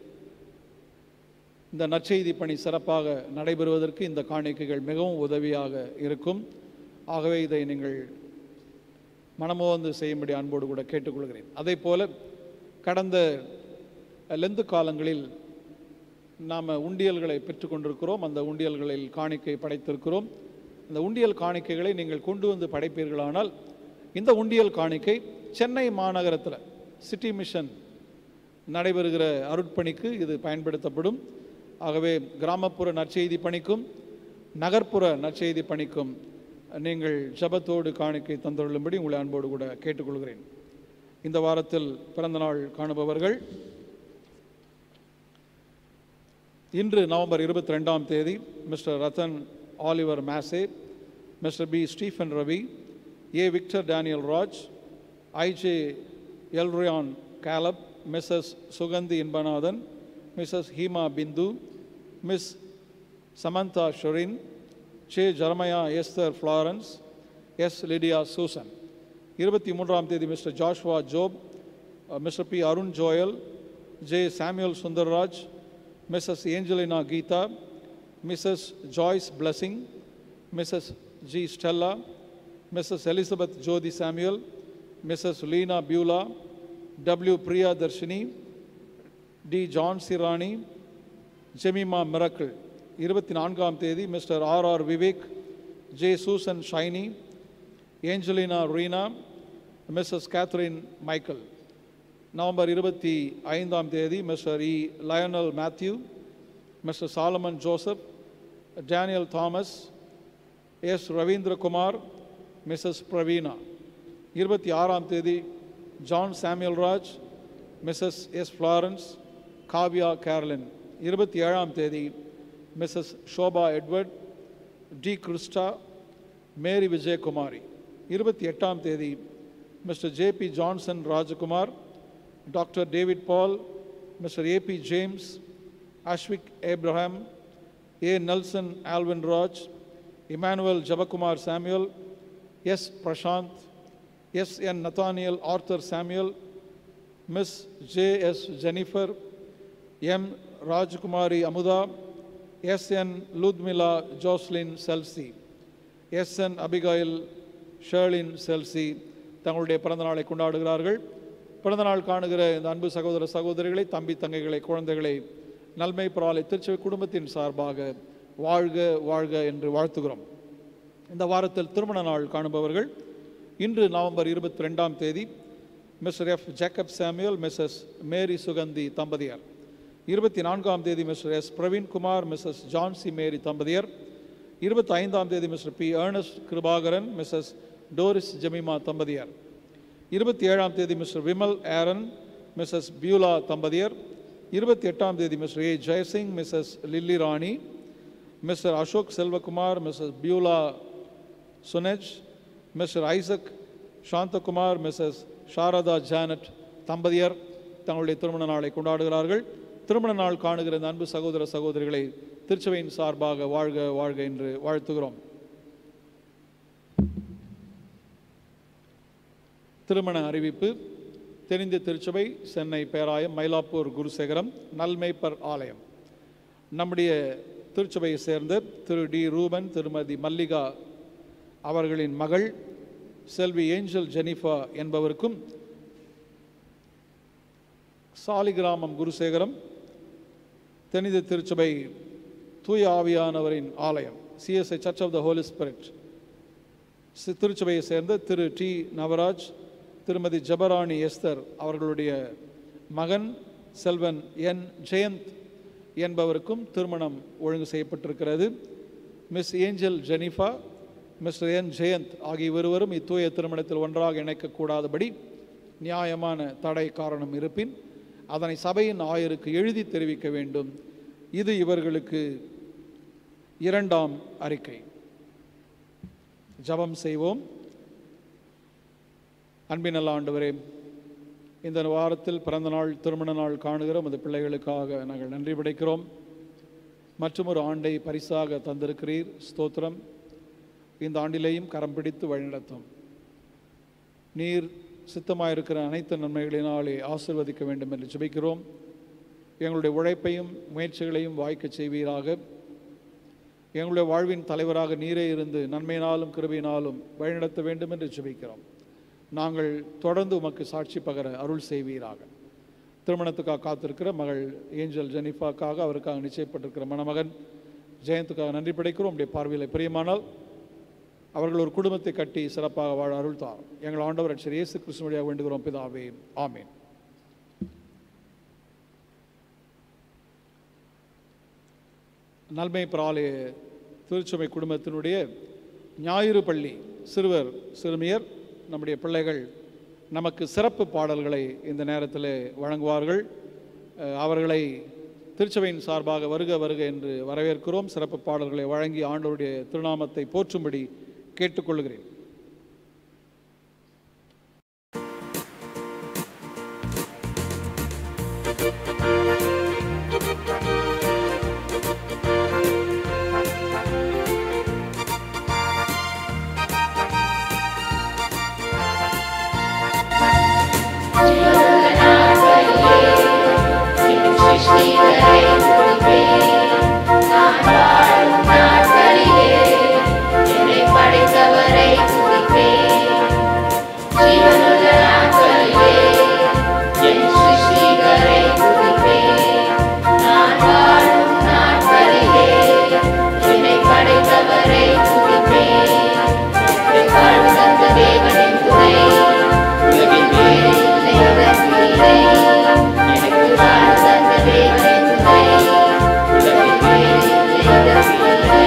இந்த நற்செய்தி பணி சிறப்பாக நடைபெறுவதற்கு இந்த காணிக்கைகள் மிகவும் உதவியாக இருக்கும் ஆகவே இதை நீங்கள் மனமோந்து செய்யும்படி அன்போடு கூட கேட்டுக்கொள்கிறேன் அதே போல கடந்த லெந்து காலங்களில் நாம் உண்டியல்களை பெற்றுக்கொண்டிருக்கிறோம் அந்த உண்டியல்களில் காணிக்கை படைத்திருக்கிறோம் அந்த உண்டியல் காணிக்கைகளை நீங்கள் கொண்டு வந்து படைப்பீர்களானால் இந்த உண்டியல் காணிக்கை சென்னை மாநகரத்தில் சிட்டி மிஷன் நடைபெறுகிற அருட்பணிக்கு இது பயன்படுத்தப்படும் ஆகவே கிராமப்புற நற்செய்தி பணிக்கும் நகர்ப்புற நற்செய்தி பணிக்கும் நீங்கள் ஜபத்தோடு காணிக்கை தந்துள்ளும்படி உங்களை அன்போடு கூட கேட்டுக்கொள்கிறேன் இந்த வாரத்தில் பிறந்தநாள் காணுபவர்கள் இன்று நவம்பர் இருபத்தி ரெண்டாம் தேதி மிஸ்டர் ரத்தன் ஆலிவர் மேசே Mister P Stephen Ravi A Victor Daniel Raj I J எல்ரியான் Caleb Mrs Suganthi Inbanathan Mrs Hema Bindu Miss Samantha ஷொரின் சே Jeremiah Esther Florence S Lydia Susan இருபத்தி மூன்றாம் தேதி Mister Joshua Job Mister P Arun Joel J Samuel Sundarraj Mrs Angelina Geetha Mrs Joyce Blessing Mrs G Stella Mrs Elizabeth Jyothi Samuel Mrs Leena Beulah W Priya Dharshini D John சிராணி Jemimah Miracle இருபத்தி நான்காம் தேதி Mister R R Vivek J Susan Shiny Angelina Reena Mrs Catherine Michael நவம்பர் இருபத்தி ஐந்தாம் தேதி Mister E Lionel Matthew Mister Solomon Joseph Daniel Thomas S Ravindrakumar Mrs Praveena இருபத்தி ஆறாம் தேதி John Samuel Raj Mrs S Florence Kavya Caroline இருபத்தி ஏழாம் தேதி Mrs Shobha Edward D Christa Mary Vijayakumari இருபத்தி எட்டாம் தேதி Mister J P Johnson Rajakumar doctor David Paul Mister A P James அஷ்விக் Abraham A Nelson Alvin Raj Immanuel Jabakumar Samuel S Prashanth S N Nathaniel Arthur Samuel Miss J S Jennifer M Rajakumari Amudha S N Ludmila Jocelyn Chelsea S N Abigail Sherlin Chelsea தங்களுடைய பிறந்தநாளை கொண்டாடுகிறார்கள் பிறந்தநாள் காணுகிற இந்த அன்பு சகோதர சகோதரிகளை தம்பி தங்கைகளை குழந்தைகளை நல்மை பிராலை திருச்சபை குடும்பத்தின் சார்பாக வாழ்க வாழ்க என்று வாழ்த்துகிறோம் இந்த வாரத்தில் திருமண நாள் காணுபவர்கள் இன்று நவம்பர் இருபத்தி ரெண்டாம் தேதி Mister F Jacob Samuel Mrs Mary Suganthi தம்பதியர் இருபத்தி நான்காம் தேதி Mister S Praveenkumar Mrs Jhansi Mary தம்பதியர் இருபத்தி ஐந்தாம் தேதி Mister P Ernest Kirubakaran Mrs Doris Jemima தம்பதியர் இருபத்தி ஏழாம் தேதி Mister Vimal Aaron Mrs Beulah தம்பதியர் இருபத்தி எட்டாம் தேதி Mister A Jayasingh Mrs Lily Rani Mister Ashok Selvakumar Mrs Beulah சுனேஜ் Mister Isaac Santhakumar Mrs Saradha Janet தம்பதியர் தங்களுடைய திருமண நாளை கொண்டாடுகிறார்கள் திருமண நாள் காணுகிற இந்த அன்பு சகோதர சகோதரிகளை திருச்சபையின் சார்பாக வாழ்க வாழ்க என்று வாழ்த்துகிறோம் திருமண அறிவிப்பு தெரிந்த திருச்சபை சென்னை பேராயம் மயிலாப்பூர் குருசேகரம் நல்மேப்பர் ஆலயம் நம்முடைய திருச்சபையை சேர்ந்த திரு டி ரூபன் திருமதி மல்லிகா அவர்களின் மகள் செல்வி ஏஞ்சல் ஜெனிஃபா என்பவருக்கும் சாலிகிராமம் குருசேகரம் தெனித திருச்சபை தூய ஆவியானவரின் ஆலயம் CSI church of the Holy Spirit திருச்சபையை சேர்ந்த திரு டி நவராஜ் திருமதி ஜபராணி எஸ்தர் அவர்களுடைய மகன் செல்வன் என் ஜெயந்த் என்பவருக்கும் திருமணம் ஒழுங்கு செய்யப்பட்டிருக்கிறது Miss Angel Jenifa Mister N Jayanth ஆகிய இருவரும் இத்தூய திருமணத்தில் ஒன்றாக இணைக்கக்கூடாதபடி நியாயமான தடை காரணம் இருப்பின் அதனை சபையின் ஆயருக்கு எழுதி தெரிவிக்க வேண்டும் இது இவர்களுக்கு இரண்டாம் அறிக்கை ஜெபம் செய்வோம் அன்பின் நல்ல ஆண்டவரே இந்த வாரத்தில் பிறந்த நாள் திருமண நாள் காணுகிற அந்த பிள்ளைகளுக்காக நாங்கள் நன்றி படைக்கிறோம் மற்றும் ஒரு ஆண்டை பரிசாக தந்திருக்கிறீர் ஸ்தோத்திரம் இந்த ஆண்டிலேயும் கரம் பிடித்து வழிநடத்தும் நீர் சித்தமாயிருக்கிற அனைத்து நன்மைகளினாலே ஆசிர்வதிக்க வேண்டும் என்று ஜெபிக்கிறோம் எங்களுடைய உழைப்பையும் முயற்சிகளையும் வாய்க்கச் செய்வீராக எங்களுடைய வாழ்வின் தலைவராக நீரே இருந்து நன்மையினாலும் கிருபையினாலும் வழிநடத்த வேண்டும் என்று ஜெபிக்கிறோம் நாங்கள் தொடர்ந்து உமக்கு சாட்சி பகர அருள் செய்வீராக திருமணத்துக்காக காத்திருக்கிற மகள் ஏஞ்சல் ஜெனிஃபாக்காக அவருக்காக நிச்சயப்பட்டிருக்கிற மணமகன் ஜெயந்துக்காக நன்றி படைக்கிறோம் உடைய பார்வையில் பிரியமானால் அவர்கள் ஒரு குடும்பத்தை கட்டி சிறப்பாக வாழ அருள் தார் எங்கள் ஆண்டவர் அச்சர் இயேசு கிறிஸ்துவடியாக வேண்டுகிறோம் பிதாவே ஆமீன் நல்மை பிராலய திருச்சபை குடும்பத்தினுடைய ஞாயிறு பள்ளி சிறுவர் சிறுமியர் நம்முடைய பிள்ளைகள் நமக்கு சிறப்பு பாடல்களை இந்த நேரத்தில் வழங்குவார்கள் அஹ், அவர்களை திருச்சபையின் சார்பாக வருக வருக என்று வரவேற்கிறோம் சிறப்பு பாடல்களை வழங்கி ஆண்டவருடைய திருநாமத்தை போற்றும்படி கேட்டுக்கொள்கிறேன் படைத்தவரை துதிப்பேன் ஜீவனுள்ள நாட்களிலே என் சிருஷ்டிகரை துதிப்பேன் நான் வாழும் நாட்களிலே என்னை படைத்தவரை துதிப்பேன் என் வாழ்வு தந்த தேவனின் துணை உலகின் வேறு இல்லை இதற்கில்லை எனக்கு வாழ்வு தந்த தேவனின் துணை உலகின் வேறு இல்லை இதற்கில்லை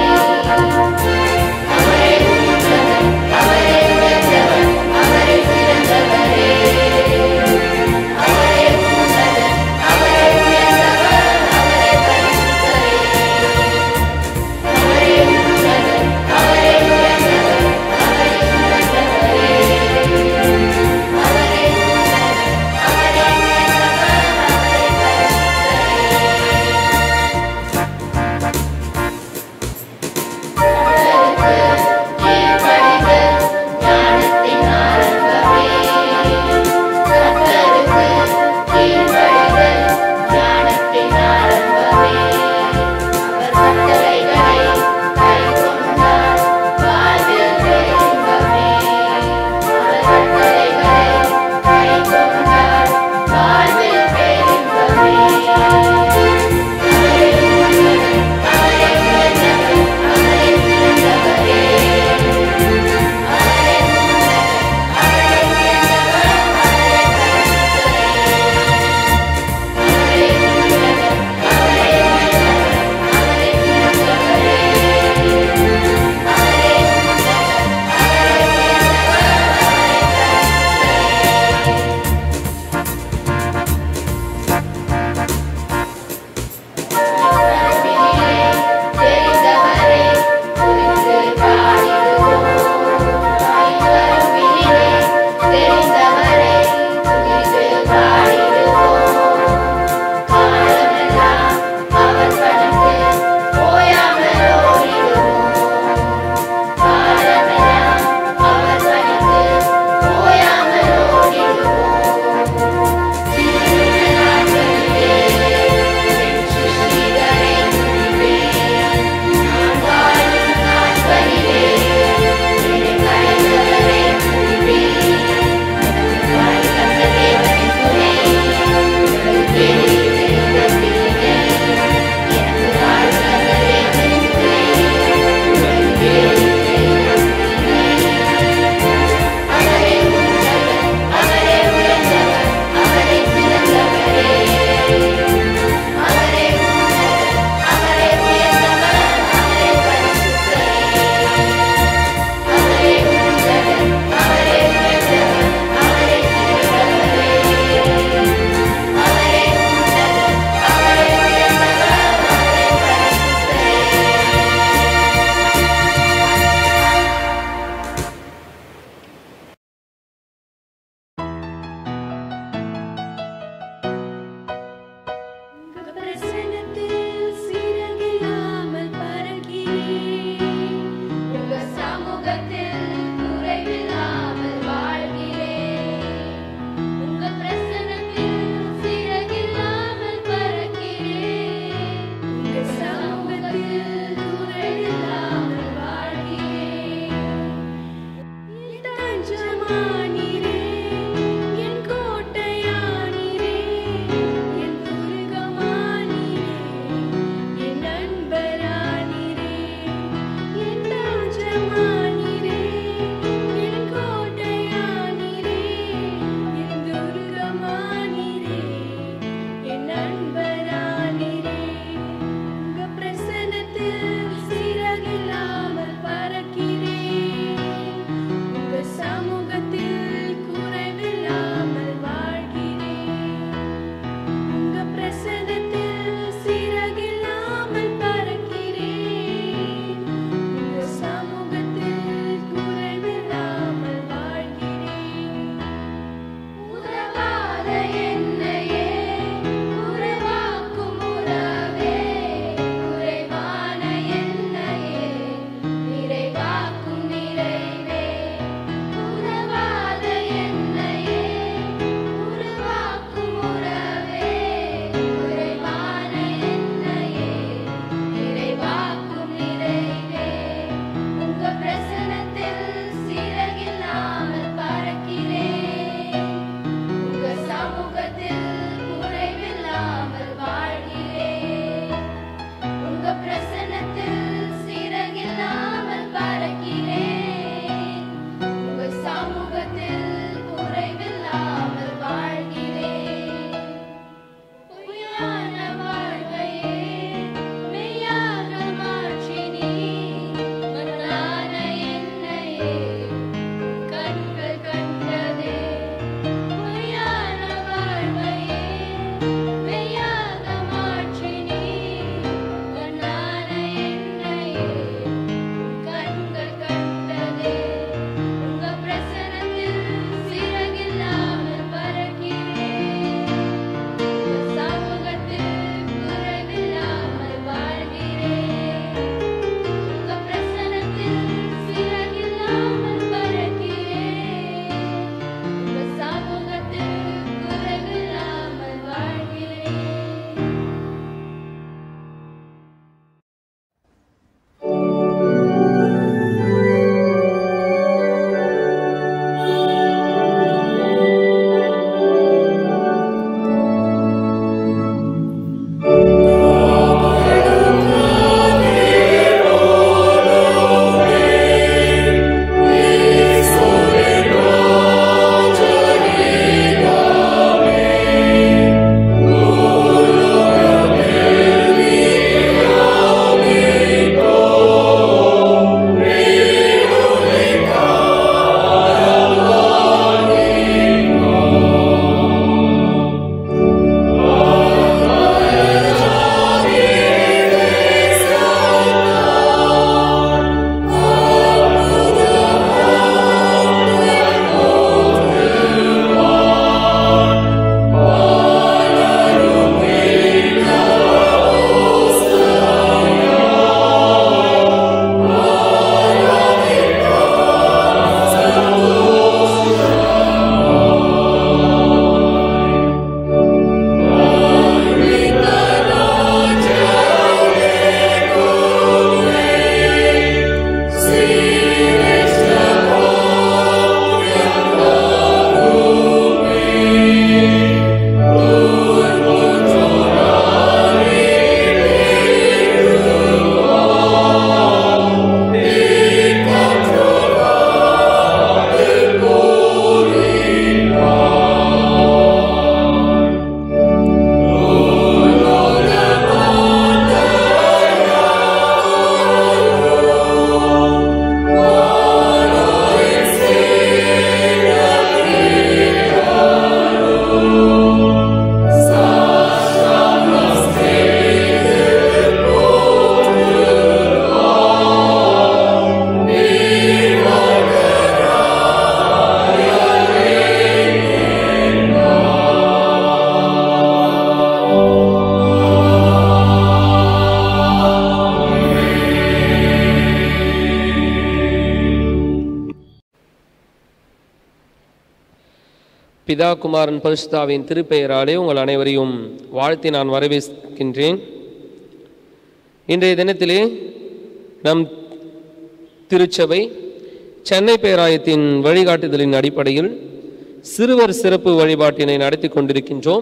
பிதா குமாரன் பரிசுத்தாவின் திருப்பெயராலே உங்கள் அனைவரையும் வாழ்த்தி நான் வரவேற்கின்றேன் இன்றைய தினத்திலே நம் திருச்சபை சென்னை பேராயத்தின் வழிகாட்டுதலின் அடிப்படையில் சிறுவர் சிறப்பு வழிபாட்டினை நடத்தி கொண்டிருக்கின்றோம்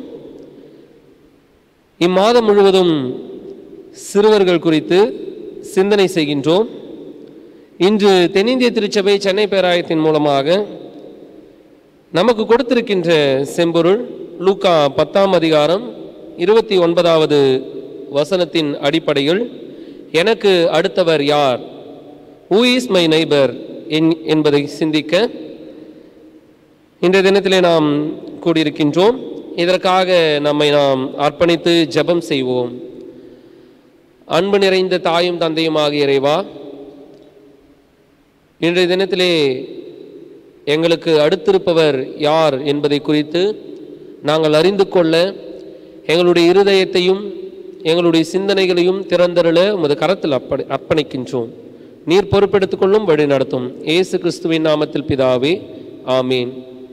இம்மாதம் முழுவதும் சிறுவர்கள் குறித்து சிந்தனை செய்கின்றோம் இன்று தென்னிந்திய திருச்சபை சென்னை பேராயத்தின் மூலமாக நமக்கு கொடுத்திருக்கின்ற செம்பொருள் லூக்கா பத்தாம் அதிகாரம் இருபத்தி ஒன்பதாவது வசனத்தின் அடிப்படையில் எனக்கு அடுத்தவர் யார் ஹூ இஸ் மை நெய்பர் என்பதை சிந்திக்க இன்றைய தினத்திலே நாம் கூடியிருக்கின்றோம் இதற்காக நம்மை நாம் அர்ப்பணித்து ஜெபம் செய்வோம் அன்பு நிறைந்த தாயும் தந்தையுமாகிய இறைவா இன்றைய தினத்திலே எங்களுக்கு அடுத்திருப்பவர் யார் என்பதை குறித்து நாங்கள் அறிந்து கொள்ள எங்களுடைய இருதயத்தையும் எங்களுடைய சிந்தனைகளையும் திறந்தருள உமது கரத்தில் அப்படி அர்ப்பணிக்கின்றோம் நீர் பொறுப்பெடுத்துக் கொள்ளும் வழி நடத்தும் இயேசு கிறிஸ்துவின் நாமத்தில் பிதாவே ஆமீன்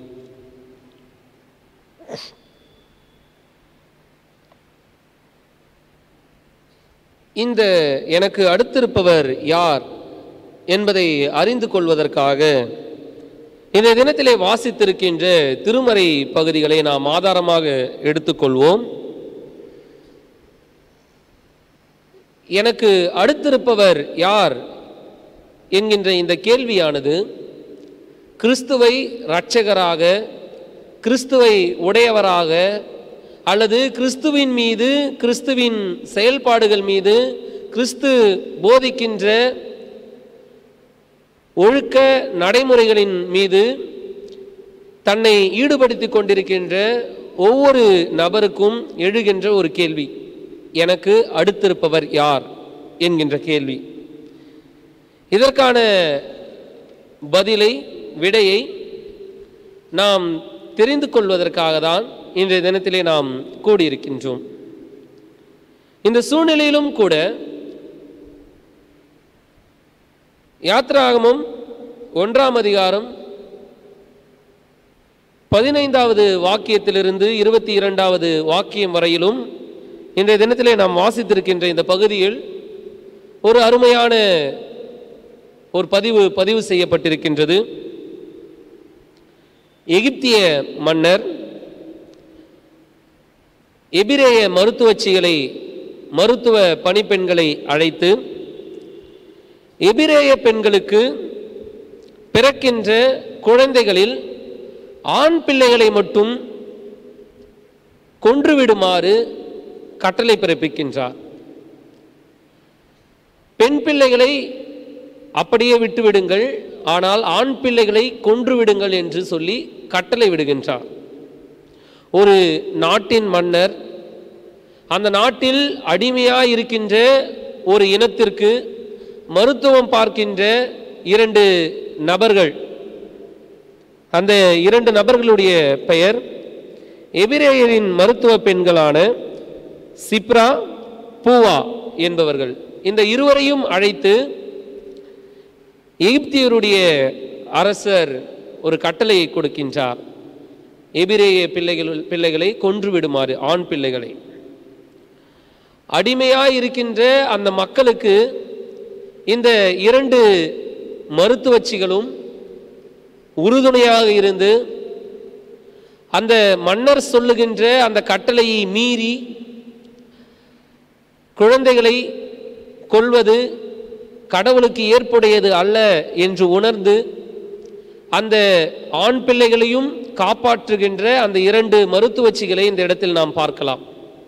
இந்த எனக்கு அடுத்திருப்பவர் யார் என்பதை அறிந்து கொள்வதற்காக இந்த தினத்திலே வாசித்திருக்கின்ற திருமறை பகுதிகளை நாம் ஆதாரமாக எடுத்துக்கொள்வோம் எனக்கு அடுத்திருப்பவர் யார் என்கின்ற இந்த கேள்வியானது கிறிஸ்துவை இரட்சகராக கிறிஸ்துவை உடையவராக அல்லது கிறிஸ்துவின் மீது கிறிஸ்துவின் செயல்பாடுகள் மீது கிறிஸ்து போதிக்கின்ற ஒழுக்க நடைமுறைகளின் மீது தன்னை ஈடுபடுத்தி கொண்டிருக்கின்ற ஒவ்வொரு நபருக்கும் எழுகின்ற ஒரு கேள்வி எனக்கு அடுத்திருப்பவர் யார் என்கின்ற கேள்வி இதற்கான பதிலை விடையை நாம் தெரிந்து கொள்வதற்காக தான் இன்றைய தினத்திலே நாம் கூடியிருக்கின்றோம் இந்த சூழ்நிலையிலும் கூட யாத்ராகமும் ஒன்றாம் அதிகாரம் பதினைந்தாவது வாக்கியத்திலிருந்து இருபத்தி இரண்டாவது வாக்கியம் வரையிலும் இன்றைய தினத்திலே நாம் வாசித்திருக்கின்ற இந்த பகுதியில் ஒரு அருமையான ஒரு பதிவு பதிவு செய்யப்பட்டிருக்கின்றது எகிப்திய மன்னர் எபிரேய மருத்துவச்சிகளை மருத்துவ பணிப்பெண்களை அழைத்து எபிரேய பெண்களுக்கு பிறக்கின்ற குழந்தைகளில் ஆண் பிள்ளைகளை மட்டும் கொன்றுவிடுமாறு கட்டளை பிறப்பிக்கின்றார் பெண் பிள்ளைகளை அப்படியே விட்டுவிடுங்கள் ஆனால் ஆண் பிள்ளைகளை கொன்று விடுங்கள் என்று சொல்லி கட்டளை விடுகின்றார் ஒரு நாட்டின் மன்னர் அந்த நாட்டில் அடிமையாக இருக்கின்ற ஒரு இனத்திற்கு மருத்துவம் பார்க்கின்ற இரண்டு நபர்கள் அந்த இரண்டு நபர்களுடைய பெயர் எபிரேயரின் மருத்துவ பெண்களான சிப்ரா பூவா என்பவர்கள் இந்த இருவரையும் அழைத்து எகிப்தியருடைய அரசர் ஒரு கட்டளையை கொடுக்கின்றார் எபிரேய பிள்ளைகள் பிள்ளைகளை கொன்று விடுமாறு ஆண் பிள்ளைகளை அடிமையாய் இருக்கின்ற அந்த மக்களுக்கு இந்த இரண்டு மருத்துவச்சிகளும் உறுதுணையாக இருந்து அந்த மன்னர் சொல்லுகின்ற அந்த கட்டளையை மீறி குழந்தைகளை கொள்வது கடவுளுக்கு ஏற்புடையது அல்ல என்று உணர்ந்து அந்த ஆண் பிள்ளைகளையும் காப்பாற்றுகின்ற அந்த இரண்டு மருத்துவச்சிகளை இந்த இடத்தில் நாம் பார்க்கலாம்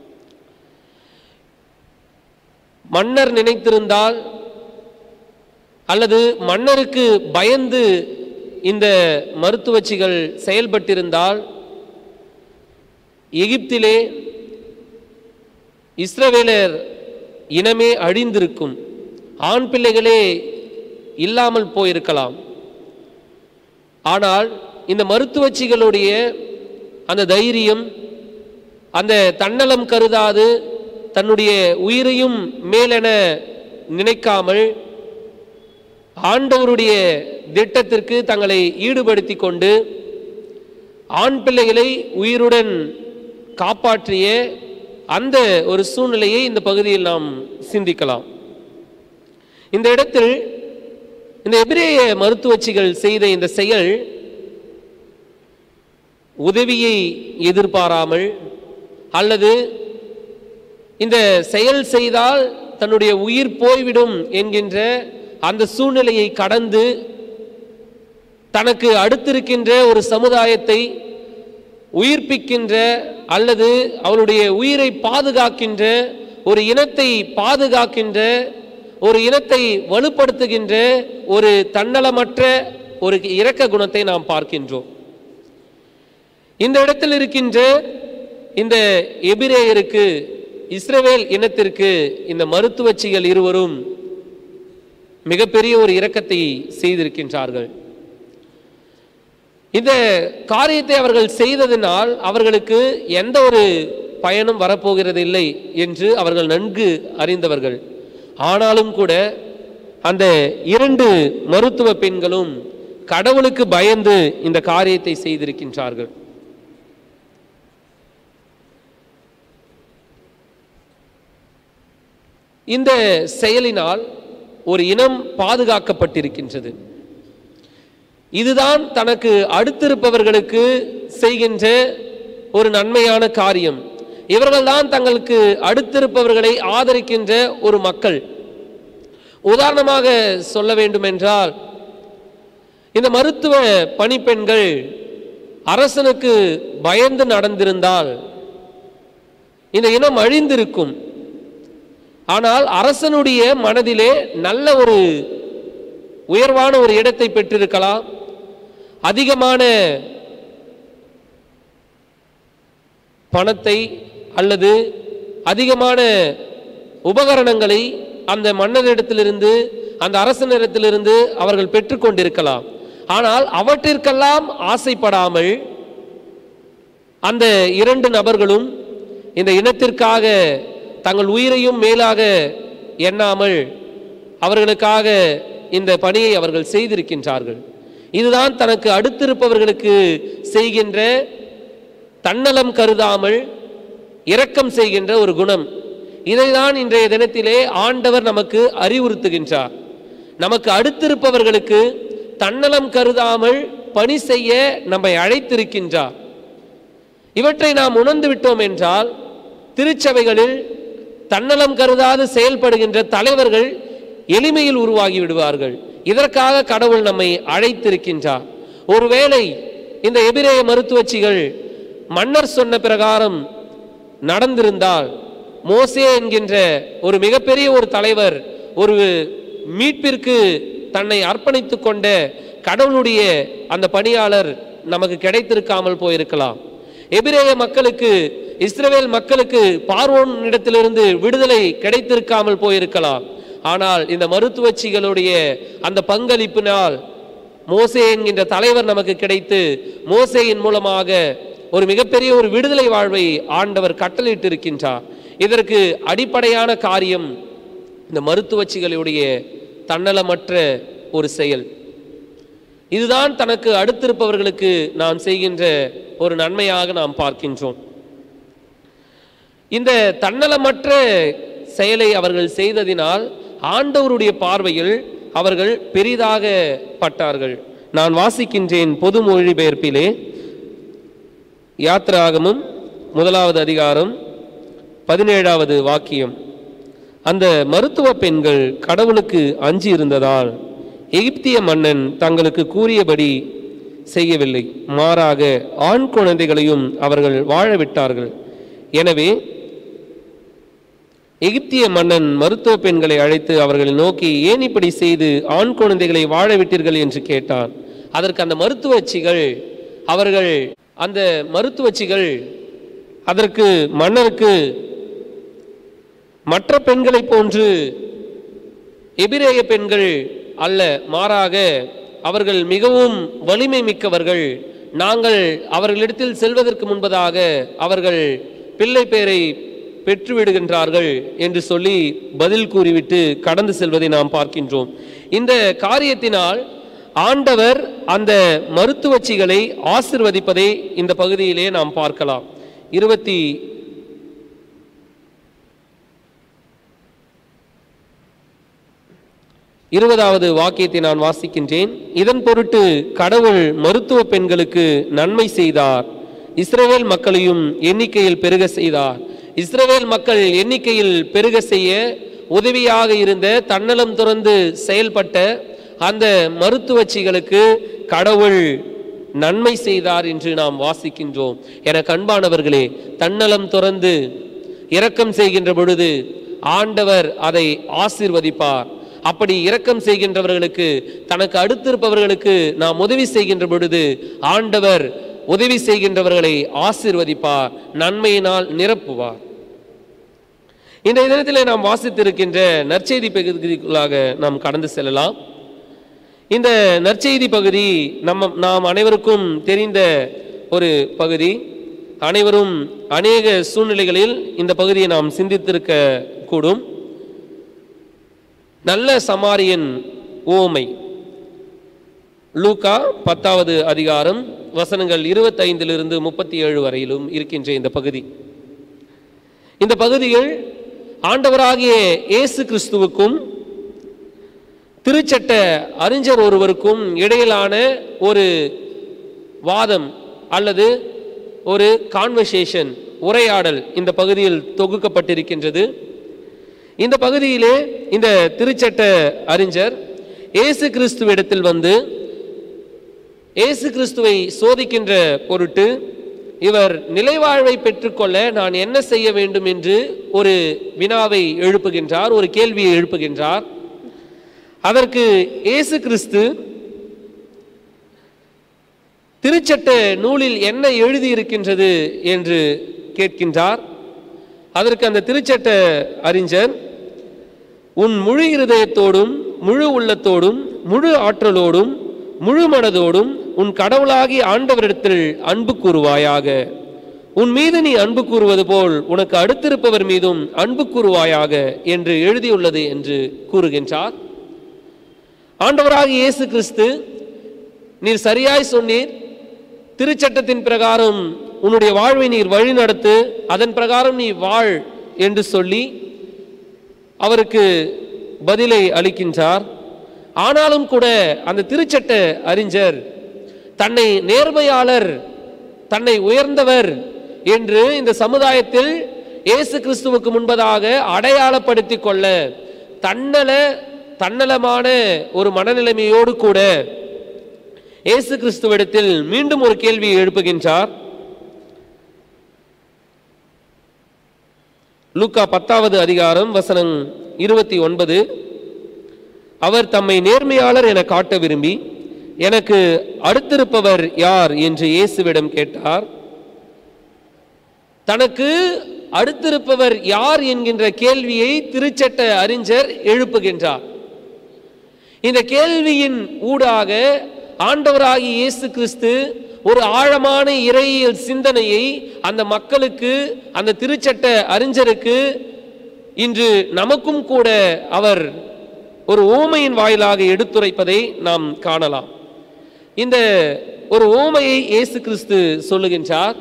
மன்னர் நினைத்திருந்தால் அல்லது மன்னருக்கு பயந்து இந்த மருத்துவச்சிகள் செயல்பட்டிருந்தால் எகிப்திலே இஸ்ரவேலர் இனமே அழிந்திருக்கும் ஆண் பிள்ளைகளே இல்லாமல் போயிருக்கலாம் ஆனால் இந்த மருத்துவச்சிகளுடைய அந்த தைரியம் அந்த தன்னலம் கருதாது தன்னுடைய உயிரையும் மேலென நினைக்காமல் ஆண்டவருடைய திட்டத்திற்கு தங்களை ஈடுபடுத்தி கொண்டு ஆண் பிள்ளைகளை உயிருடன் காப்பாற்றிய அந்த ஒரு சூழ்நிலையை இந்த பகுதியில் நாம் சிந்திக்கலாம் இந்த இடத்தில் இந்த எபிரேய மருத்துவச்சிகள் செய்த இந்த செயல் உதவியை எதிர்பாராமல் அல்லது இந்த செயல் செய்தால் தன்னுடைய உயிர் போய்விடும் என்கின்ற அந்த சூழ்நிலையை கடந்து தனக்கு அடுத்திருக்கின்ற ஒரு சமுதாயத்தை உயிர்ப்பிக்கின்ற அல்லது அவளுடைய உயிரை பாதுகாக்கின்ற ஒரு இனத்தை பாதுகாக்கின்ற ஒரு இனத்தை வலுப்படுத்துகின்ற ஒரு தன்னலமற்ற ஒரு இரக்க குணத்தை நாம் பார்க்கின்றோம் இந்த இடத்தில் இருக்கின்ற இந்த எபிரேயருக்கு இஸ்ரவேல் இனத்திற்கு இந்த மருத்துவச்சிகள் இருவரும் மிகப்பெரிய ஒரு இரக்கத்தை செய்திருக்கின்றார்கள் இந்த காரியத்தை அவர்கள் செய்ததினால் அவர்களுக்கு எந்த ஒரு பயனும் வரப்போகிறது இல்லை என்று அவர்கள் நன்கு அறிந்தவர்கள் ஆனாலும் கூட அந்த இரண்டு மருத்துவ பெண்களும் கடவுளுக்கு பயந்து இந்த காரியத்தை செய்திருக்கின்றார்கள் இந்த செயலினால் ஒரு இனம் பாதுகாக்கப்பட்டிருக்கின்றது இதுதான் தனக்கு அடுத்திருப்பவர்களுக்கு செய்கின்ற ஒரு நன்மையான காரியம் இவர்கள்தான் தங்களுக்கு அடுத்திருப்பவர்களை ஆதரிக்கின்ற ஒரு மக்கள் உதாரணமாக சொல்ல வேண்டுமென்றால் இந்த மருத்துவ பணிப்பெண்கள் அரசனுக்கு பயந்து நடந்திருந்தால் இந்த இனம் அழிந்திருக்கும் ஆனால் அரசனுடைய மனதிலே நல்ல ஒரு உயர்வான ஒரு இடத்தை பெற்றிருக்கலாம் அதிகமான பணத்தை அல்லது அதிகமான உபகரணங்களை அந்த மன்னரிடத்திலிருந்து அந்த அரசனிடத்திலிருந்து அவர்கள் பெற்றுக்கொண்டிருக்கலாம் ஆனால் அவற்றிற்கெல்லாம் ஆசைப்படாமல் அந்த இரண்டு நபர்களும் இந்த இனத்திற்காக தங்கள் உயிரையும் மேலாக எண்ணாமல் அவர்களுக்காக இந்த பணியை அவர்கள் செய்திருக்கின்றார்கள் இதுதான் தனக்கு அடுத்திருப்பவர்களுக்கு செய்கின்ற தன்னலம் கருதாமல் இரக்கம் செய்கின்ற ஒரு குணம் இதைதான் இன்றைய தினத்திலே ஆண்டவர் நமக்கு அறிவுறுத்துகின்றார் நமக்கு அடுத்திருப்பவர்களுக்கு தன்னலம் கருதாமல் பணி செய்ய நம்மை அழைத்திருக்கின்றார் இவற்றை நாம் உணர்ந்து விட்டோம் என்றால் திருச்சபைகளில் தன்னலம் கருதாது செயல்படுகின்ற தலைவர்கள் எளிமையில் உருவாகி விடுவார்கள் இதற்காக கடவுள் நம்மை அழைத்திருக்கின்றார் ஒருவேளை இந்த எபிரேய மருத்துவச்சிகள் மன்னர் சொன்ன பிரகாரம் நடந்திருந்தால் மோசே என்கின்ற ஒரு மிகப்பெரிய ஒரு தலைவர் ஒரு மீட்பிற்கு தன்னை அர்ப்பணித்து கொண்ட கடவுளுடைய அந்த பணியாளர் நமக்கு கிடைத்திருக்காமல் போயிருக்கலாம் எபிரேய மக்களுக்கு இஸ்ரவேல் மக்களுக்கு பார்வோனிடத்திலிருந்து விடுதலை கிடைத்திருக்காமல் போயிருக்கலாம் ஆனால் இந்த மருத்துவச்சிகளுடைய அந்த பங்களிப்பினால் மோசே என்கின்ற தலைவர் நமக்கு கிடைத்து மோசேயின் மூலமாக ஒரு மிகப்பெரிய ஒரு விடுதலை வாழ்வை ஆண்டவர் கட்டளையிட்டு இருக்கின்றார் இதற்கு அடிப்படையான காரியம் இந்த மருத்துவச்சிகளுடைய தன்னலமற்ற ஒரு செயல் இதுதான் தனக்கு அடுத்திருப்பவர்களுக்கு நாம் செய்கின்ற ஒரு நன்மையாக நாம் பார்க்கின்றோம் இந்த தன்னலமற்ற செயலை அவர்கள் செய்ததினால் ஆண்டவருடைய பார்வையில் அவர்கள் பெரிதாக பட்டார்கள் நான் வாசிக்கின்றேன் பொது மொழிபெயர்ப்பிலே யாத்ராகமும் முதலாவது அதிகாரம் பதினேழாவது வாக்கியம் அந்த மருத்துவ பெண்கள் கடவுளுக்கு அஞ்சி இருந்ததால் எகிப்திய மன்னன் தங்களுக்கு கூறியபடி செய்யவில்லை மாறாக ஆண் குழந்தைகளையும் அவர்கள் வாழ விட்டார்கள் எனவே எகிப்திய மன்னன் மருத்துவ பெண்களை அழைத்து அவர்களை நோக்கி ஏன் இப்படி செய்து ஆண் குழந்தைகளை வாழ விட்டீர்கள் என்று கேட்டான் அதற்கு அந்த மருத்துவச்சிகள் அவர்கள் அந்த மருத்துவச்சிகள் அதற்கு மன்னருக்கு மற்ற பெண்களைப் போன்று எபிரேய பெண்கள் அல்ல மாறாக அவர்கள் மிகவும் வலிமை மிக்கவர்கள் நாங்கள் அவர்களிடத்தில் செல்வதற்கு முன்பதாக அவர்கள் பிள்ளை பேரை பெற்றுவிடுகின்றார்கள் என்று சொல்லி பதில் கூறிவிட்டு கடந்து செல்வதை நாம் பார்க்கின்றோம் இந்த காரியத்தினால் ஆண்டவர் அந்த மருத்துவச்சிகளை ஆசிர்வதிப்பதை இந்த பகுதியிலே நாம் பார்க்கலாம் இருபத்தி இருபதாவது வாக்கியத்தை நான் வாசிக்கின்றேன் இதன் பொருட்டு கடவுள் மருத்துவ பெண்களுக்கு நன்மை செய்தார் இஸ்ரவேல் மக்களையும் எண்ணிக்கையில் பெருக செய்தார் இஸ்ரவேல் மக்கள் எண்ணிக்கையில் பெருக செய்ய உதவியாக இருந்த தன்னலம் துறந்து செயல்பட்ட அந்த மருத்துவச்சிகளுக்கு கடவுள் நன்மை செய்தார் என்று நாம் வாசிக்கின்றோம் என கண்பானவர்களே தன்னலம் துறந்து இரக்கம் செய்கின்ற பொழுது ஆண்டவர் அதை ஆசீர்வதிப்பார் அப்படி இரக்கம் செய்கின்றவர்களுக்கு தனக்கு அடுத்திருப்பவர்களுக்கு நாம் உதவி செய்கின்ற பொழுது ஆண்டவர் உதவி செய்கின்றவர்களை ஆசீர்வதிப்பார் நன்மையினால் நிரப்புவார் இன்றைய தினத்திலே நாம் வாசித்திருக்கின்ற நற்செய்தி பகுதிக்குள்ளாக நாம் கடந்து செல்லலாம் இந்த நற்செய்தி பகுதி நம்ம நாம் அனைவருக்கும் தெரிந்த ஒரு பகுதி அனைவரும் அநேக சூழ்நிலைகளில் இந்த பகுதியை நாம் சிந்தித்திருக்க கூடும் நல்ல சமாரியன் ஓமை லூகா பத்தாவது அதிகாரம் வசனங்கள் இருபத்தைந்திலிருந்து முப்பத்தி ஏழு வரையிலும் இருக்கின்ற இந்த பகுதி இந்த பகுதியில் ஆண்டவராகிய இயேசு கிறிஸ்துவுக்கும் திருச்சட்ட அறிஞர் ஒருவருக்கும் இடையிலான ஒரு வாதம் அல்லது ஒரு கான்வர்சேஷன் உரையாடல் இந்த பகுதியில் தொகுக்கப்பட்டிருக்கின்றது இந்த பகுதியிலே இந்த திருச்சட்ட அறிஞர் இயேசு கிறிஸ்துவிடத்தில் வந்து இயேசு கிறிஸ்துவை சோதிக்கின்ற பொருட்டு இவர் நிலைவாழ்வை பெற்றுக்கொள்ள நான் என்ன செய்ய வேண்டும் என்று ஒரு வினாவை எழுப்புகின்றார் ஒரு கேள்வியை எழுப்புகின்றார் அதற்கு இயேசு கிறிஸ்து திருச்சட்ட நூலில் என்ன எழுதியிருக்கின்றது என்று கேட்கின்றார் அதற்கு அந்த திருச்சட்ட அறிஞர் உன் முழு இருதயத்தோடும் முழு உள்ளத்தோடும் முழு ஆற்றலோடும் முழு மனதோடும் உன் கடவுளாகி ஆண்டவரிடத்தில் அன்பு கூறுவாயாக உன் மீது நீ அன்பு கூறுவது போல் உனக்கு அடுத்திருப்பவர் மீதும் அன்பு கூறுவாயாக என்று எழுதியுள்ளது என்று கூறுகின்றார் ஆண்டவராகிய இயேசு கிறிஸ்து நீர் சரியாய் சொன்னீர் திருச்சட்டத்தின் பிரகாரம் உன்னுடைய வாழ்வை நீர் வழி நடத்து அதன் பிரகாரம் நீ வாழ் என்று சொல்லி அவருக்கு பதிலை அளிக்கின்றார் ஆனாலும் கூட அந்த திருச்சட்ட அறிஞர் தன்னை நேர்மையாளர் தன்னை உயர்ந்தவர் என்று இந்த சமுதாயத்தில் இயேசு கிறிஸ்துவுக்கு முன்பதாக அடையாளப்படுத்திக் கொள்ள தன்னல தன்னலமான ஒரு மனநிலைமையோடு கூட இயேசு கிறிஸ்துவிடத்தில் மீண்டும் ஒரு கேள்வியை எழுப்புகின்றார் லூக்கா பத்தாவது அதிகாரம் வசனம் இருபத்தி ஒன்பது அவர் தம்மை நேர்மையாளர் என காட்ட விரும்பி எனக்கு அடுத்திருப்பவர் யார் என்று இயேசுவிடம் கேட்டார் தனக்கு அடுத்திருப்பவர் யார் என்கின்ற கேள்வியை திருச்சட்ட அறிஞர் எழுப்புகின்றார் இந்த கேள்வியின் ஊடாக ஆண்டவராகிய இயேசு கிறிஸ்து ஒரு ஆழமான இறையியல் சிந்தனையை அந்த மக்களுக்கு அந்த திருச்சட்ட அறிஞருக்கு இன்று நமக்கும் கூட அவர் ஒரு ஓமையின் வாயிலாக எடுத்துரைப்பதை நாம் காணலாம் இந்த ஒரு ஓமையை இயேசு கிறிஸ்து சொல்லுகின்றார்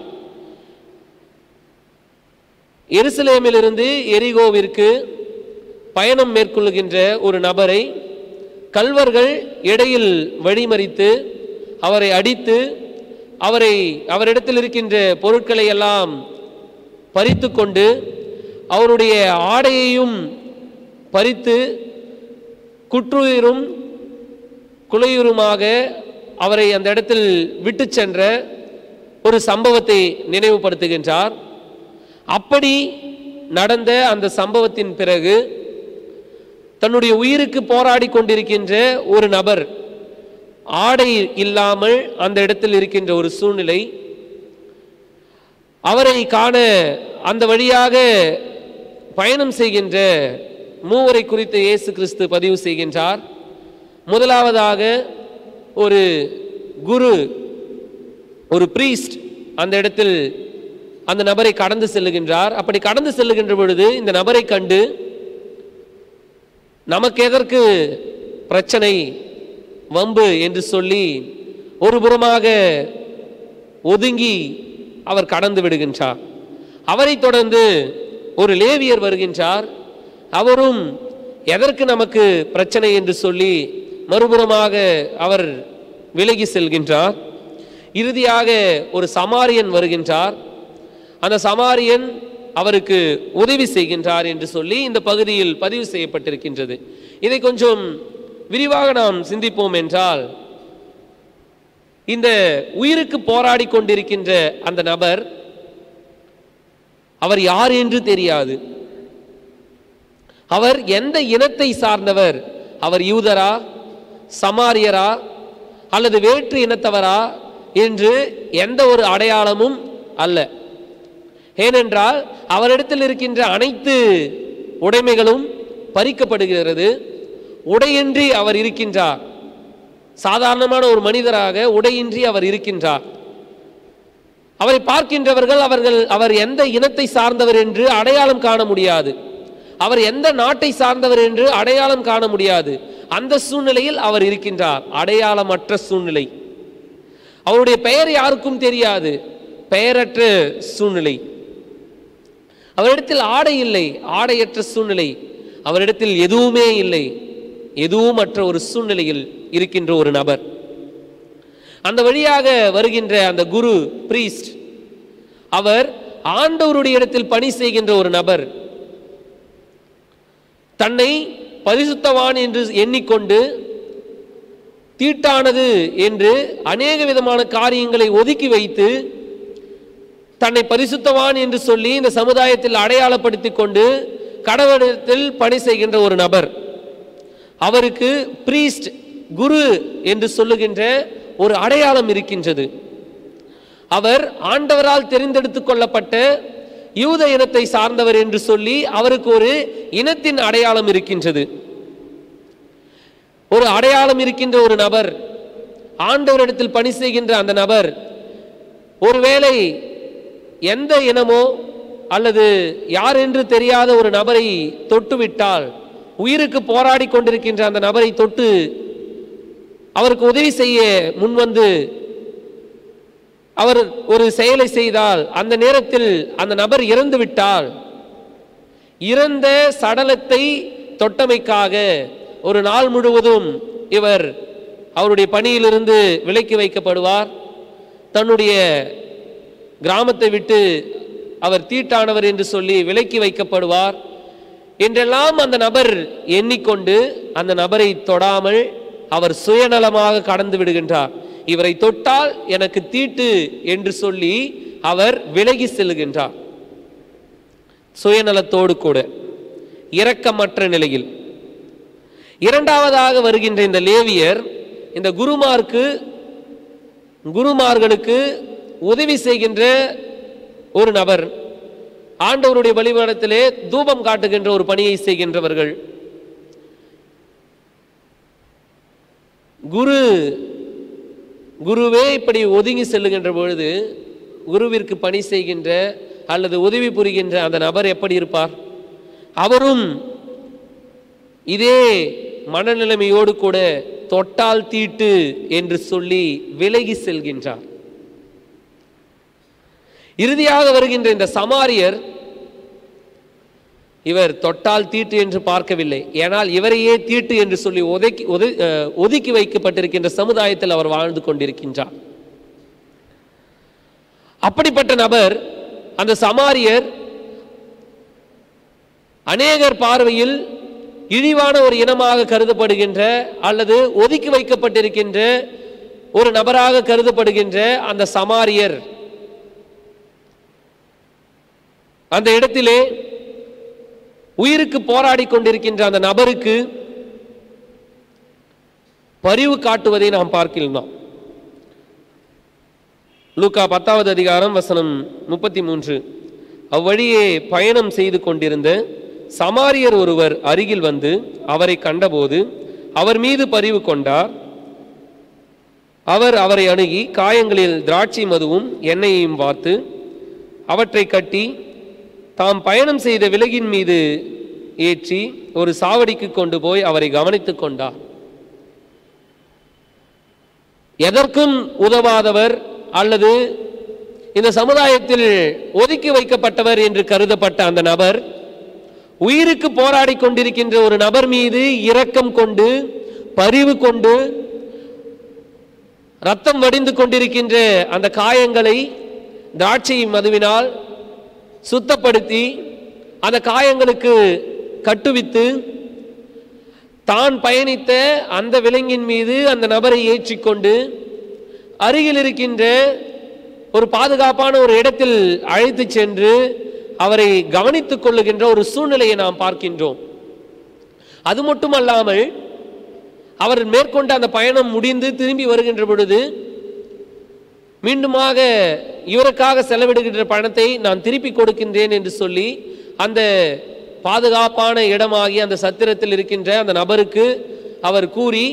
எருசலேமிலிருந்து எரிகோவிற்கு பயணம் மேற்கொள்ளுகின்ற ஒரு நபரை கல்வர்கள் இடையில் வழிமறித்து அவரை அடித்து அவரை அவரிடத்தில் இருக்கின்ற பொருட்களை எல்லாம் பறித்து கொண்டு அவருடைய ஆடையையும் பறித்து குற்றுயிரும் குலையுருமாக அவரை அந்த இடத்தில் விட்டு சென்ற ஒரு சம்பவத்தை நினைவுபடுத்துகின்றார் அப்படி நடந்த அந்த சம்பவத்தின் பிறகு தன்னுடைய உயிருக்கு போராடி கொண்டிருக்கின்ற ஒரு நபர் ஆடை இல்லாமல் அந்த இடத்தில் இருக்கின்ற ஒரு சூழ்நிலை அவரை காண அந்த வழியாக பயணம் செய்கின்ற மூவரை குறித்து இயேசு கிறிஸ்து பதிவு செய்கின்றார் முதலாவதாக ஒரு குரு ஒரு பிரீஸ்ட் அந்த இடத்தில் அந்த நபரை கடந்து செல்லுகின்றார் அப்படி கடந்து செல்லுகின்ற பொழுது இந்த நபரை கண்டு நமக்கு எதற்கு பிரச்சனை வம்பு என்று சொல்லி ஒரு புறமாக ஒதுங்கி அவர் கடந்து விடுகின்றார் அவரை தொடர்ந்து ஒரு லேவியர் வருகின்றார் அவரும் எதற்கு நமக்கு பிரச்சனை என்று சொல்லி மறுபுறமாக அவர் விலகி செல்கின்றார் இறுதியாக ஒரு சமாரியன் வருகின்றார் அந்த சமாரியன் அவருக்கு உதவி செய்கின்றார் என்று சொல்லி இந்த பகுதியில் பதிவு செய்யப்பட்டிருக்கின்றது இதை கொஞ்சம் விரிவாக நாம் சிந்திப்போம் என்றால் இந்த உயிருக்கு போராடி கொண்டிருக்கின்ற அந்த நபர் அவர் யார் என்று தெரியாது அவர் எந்த இனத்தை சார்ந்தவர் அவர் யூதரா சமாரியரா அல்லது வேற்று இனத்தவரா என்று எந்த ஒரு அடையாளமும் அல்ல ஏனென்றால் அவரிடத்தில் இருக்கின்ற அனைத்து உடைமைகளும் பறிக்கப்படுகிறது உடையின்றி அவர் இருக்கின்றார் சாதாரணமான ஒரு மனிதராக உடையின்றி அவர் இருக்கின்றார் அவரை பார்க்கின்றவர்கள் அவர்கள் அவர் எந்த இனத்தை சார்ந்தவர் என்று அடையாளம் காண முடியாது அவர் எந்த நாட்டை சார்ந்தவர் என்று அடையாளம் காண முடியாது அந்த சூழ்நிலையில் அவர் இருக்கின்றார் அடையாளமற்ற சூழ்நிலை அவருடைய பெயர் யாருக்கும் தெரியாது பெயரற்ற சூழ்நிலை அவரிடத்தில் ஆடை இல்லை ஆடையற்ற சூழ்நிலை அவரிடத்தில் எதுவுமே இல்லை எதுவும் அற்ற ஒரு சூழ்நிலையில் இருக்கின்ற ஒரு நபர் அந்த வழியாக வருகின்ற அந்த குரு பிரீஸ்ட் அவர் ஆண்டவருடைய இடத்தில் பணி செய்கின்ற ஒரு நபர் தன்னை பரிசுத்தவான் என்று எண்ணிக்கொண்டு தீட்டானது என்று அநேக விதமான காரியங்களை ஒதுக்கி வைத்து தன்னை பரிசுத்தவான் என்று சொல்லி இந்த சமுதாயத்தில் அடையாளப்படுத்திக் கொண்டு கடவுளத்தில் பணி செய்கின்ற ஒரு நபர் அவருக்கு பிரீஸ்ட் குரு என்று சொல்லுகின்ற ஒரு அடையாளம் இருக்கின்றது அவர் ஆண்டவரால் தெரிந்தெடுத்துக் கொள்ளப்பட்ட யூத இனத்தை சார்ந்தவர் என்று சொல்லி அவருக்கு ஒரு இனத்தின் அடையாளம் இருக்கின்றது ஒரு அடையாளம் இருக்கின்ற ஒரு நபர் ஆண்டவரிடத்தில் பணி செய்கின்ற அந்த நபர் ஒருவேளை எந்த இனமோ அல்லது யார் என்று தெரியாத ஒரு நபரை தொட்டுவிட்டால் உயிருக்கு போராடி கொண்டிருக்கின்ற அந்த நபரை தொட்டு அவருக்கு உதவி செய்ய முன்வந்து அவர் ஒரு செயலை செய்தால் அந்த நேரத்தில் அந்த நபர் இறந்து விட்டால் இறந்த சடலத்தை தொட்டமைக்காக ஒரு நாள் முழுவதும் இவர் அவருடைய பணியிலிருந்து விலக்கி வைக்கப்படுவார் தன்னுடைய கிராமத்தை விட்டு அவர் தீட்டானவர் என்று சொல்லி விலக்கி வைக்கப்படுவார் என்றெல்லாம் அந்த நபர் எண்ணிக்கொண்டு அந்த நபரை தொடாமல் அவர் சுயநலமாக கடந்து விடுகின்றார் இவரை தொட்டால் எனக்கு தீட்டு என்று சொல்லி அவர் விலகி செல்கின்றார் சுயநலத்தோடு கூட இரக்கமற்ற நிலையில் இரண்டாவதாக வருகின்ற இந்த லேவியர் இந்த குருமார்க்கு குருமார்களுக்கு உதவி செய்கின்ற ஒரு நபர் ஆண்டவருடைய வழிபாடத்திலே தூபம் காட்டுகின்ற ஒரு பணியை செய்கின்றவர்கள் குரு குருவே இப்படி ஒதுங்கி செல்லுகின்ற பொழுது குருவிற்கு பணி செய்கின்ற அல்லது உதவி புரிகின்ற அந்த நபர் எப்படி இருப்பார் அவரும் இதே மனநிலைமையோடு கூட தொட்டால் தீட்டு என்று சொல்லி விலகி செல்கின்றார் இறுதியாக வருகின்ற இந்த சமாரியர் இவர் தொட்டால் தீட்டு என்று பார்க்கவில்லை ஏனால் இவரையே தீட்டு என்று சொல்லி ஒதுக்கி ஒது- அஹ், ஒதுக்கி வைக்கப்பட்டிருக்கின்ற சமுதாயத்தில் அவர் வாழ்ந்து கொண்டிருக்கின்றார் அப்படிப்பட்ட நபர் அந்த சமாரியர் அநேகர் பார்வையில் இழிவான ஒரு இனமாக கருதப்படுகின்ற அல்லது ஒதுக்கி வைக்கப்பட்டிருக்கின்ற ஒரு நபராக கருதப்படுகின்ற அந்த சமாரியர் அந்த இடத்திலே உயிருக்கு போராடி கொண்டிருக்கின்ற அந்த நபருக்கு பரிவு காட்டுவதை நாம் பார்க்கிறோம் லூக்கா பத்தாவது அதிகாரம் வசனம் முப்பத்தி மூன்று அவ்வழியே பயணம் செய்து கொண்டிருந்த சமாரியர் ஒருவர் அருகில் வந்து அவரை கண்டபோது அவர் மீது பரிவு கொண்டார் அவர் அவரை அணுகி காயங்களில் திராட்சை மதுவும் எண்ணெயையும் வார்த்து அவற்றை கட்டி தாம் பயணம் செய்த விலகின் மீது ஏற்றி ஒரு சாவடிக்கு கொண்டு போய் அவரை கவனித்துக் கொண்டார் எதற்கும் உதவாதவர் அல்லது இந்த சமுதாயத்தில் ஒதுக்கி வைக்கப்பட்டவர் என்று கருதப்பட்ட அந்த நபர் உயிருக்கு போராடி கொண்டிருக்கின்ற ஒரு நபர் மீது இரக்கம் கொண்டு பரிவு கொண்டு ரத்தம் வடிந்து கொண்டிருக்கின்ற அந்த காயங்களை திராட்சை மதுவினால் சுத்தப்படுத்தி அந்த காயங்களுக்கு கட்டுவித்து தான் பயணித்த அந்த விலங்கின் மீது அந்த நபரை ஏற்றிக்கொண்டு அருகில் இருக்கின்ற ஒரு பாதுகாப்பான ஒரு இடத்தில் அழைத்து சென்று அவரை கவனித்துக் கொள்ளுகின்ற ஒரு சூழ்நிலையை நாம் பார்க்கின்றோம் அது மட்டுமல்லாமல் அவர் மேற்கொண்ட அந்த பயணம் முடிந்து திரும்பி வருகின்ற பொழுது மீண்டுமாக இவருக்காக செலவிடுகின்ற பணத்தை நான் திருப்பி கொடுக்கின்றேன் என்று சொல்லி அந்த பாதுகாப்பான இடமாகி அந்த சத்திரத்தில் இருக்கின்ற அந்த நபருக்கு அவர் கூறி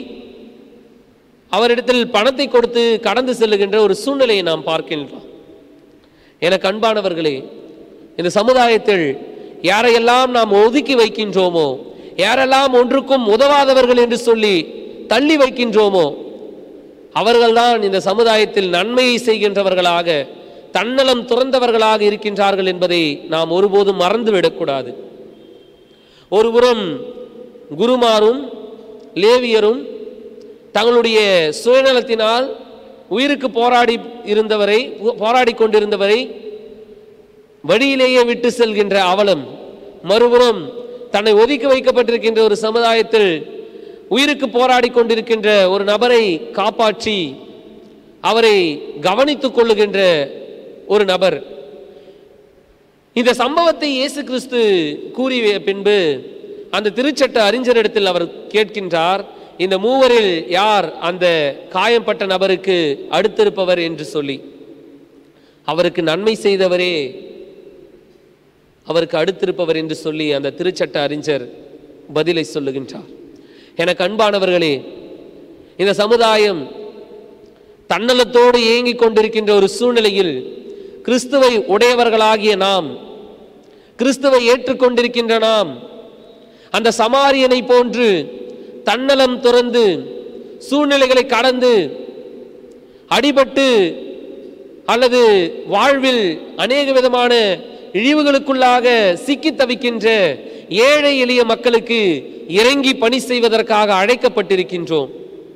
அவரிடத்தில் பணத்தை கொடுத்து கடந்து செல்லுகின்ற ஒரு சூழ்நிலையை நாம் பார்க்கின்றோம் எனக்கு அன்பானவர்களே இந்த சமுதாயத்தில் யாரையெல்லாம் நாம் ஒதுக்கி வைக்கின்றோமோ யாரெல்லாம் ஒன்றுக்கும் உதவாதவர்கள் என்று சொல்லி தள்ளி வைக்கின்றோமோ அவர்கள்தான் இந்த சமுதாயத்தில் நன்மையை செய்கின்றவர்களாக தன்னலம் துறந்தவர்களாக இருக்கின்றார்கள் என்பதை நாம் ஒருபோதும் மறந்துவிடக்கூடாது ஒருபுறம் குருமாரும் லேவியரும் தங்களுடைய சுயநலத்தினால் உயிருக்கு போராடி இருந்தவரை போராடி கொண்டிருந்தவரை வழியிலேயே விட்டு செல்கின்ற அவலம் மறுபுறம் தன்னை ஒதுக்கி வைக்கப்பட்டிருக்கின்ற ஒரு சமுதாயத்தில் உயிருக்கு போராடி கொண்டிருக்கின்ற ஒரு நபரை காப்பாற்றி அவரை கவனித்துக் கொள்ளுகின்ற ஒரு நபர் இந்த சம்பவத்தை இயேசு கிறிஸ்து கூறிய பின்பு அந்த திருச்சட்ட அறிஞரிடத்தில் அவர் கேட்கின்றார் இந்த மூவரில் யார் அந்த காயம்பட்ட நபருக்கு அடுத்திருப்பவர் என்று சொல்லி அவருக்கு நன்மை செய்தவரே அவருக்கு அடுத்திருப்பவர் என்று சொல்லி அந்த திருச்சட்ட அறிஞர் பதிலை சொல்லுகின்றார் எனக்கு அன்பானவர்களே இந்த சமுதாயம் தன்னலத்தோடு ஏங்கிக் கொண்டிருக்கின்ற ஒரு சூழ்நிலையில் கிறிஸ்துவை உடையவர்களாகிய நாம் கிறிஸ்துவை ஏற்றுக்கொண்டிருக்கின்ற நாம் அந்த சமாரியனை போன்று தன்னலம் துறந்து சூழ்நிலைகளை கடந்து அடிபட்டு அல்லது வாழ்வில் அநேக விதமான இழிவுகளுக்குள்ளாக சிக்கி தவிக்கின்ற ஏழை எளிய மக்களுக்கு இறங்கி பணி செய்வதற்காக அழைக்கப்பட்டிருக்கின்றோம்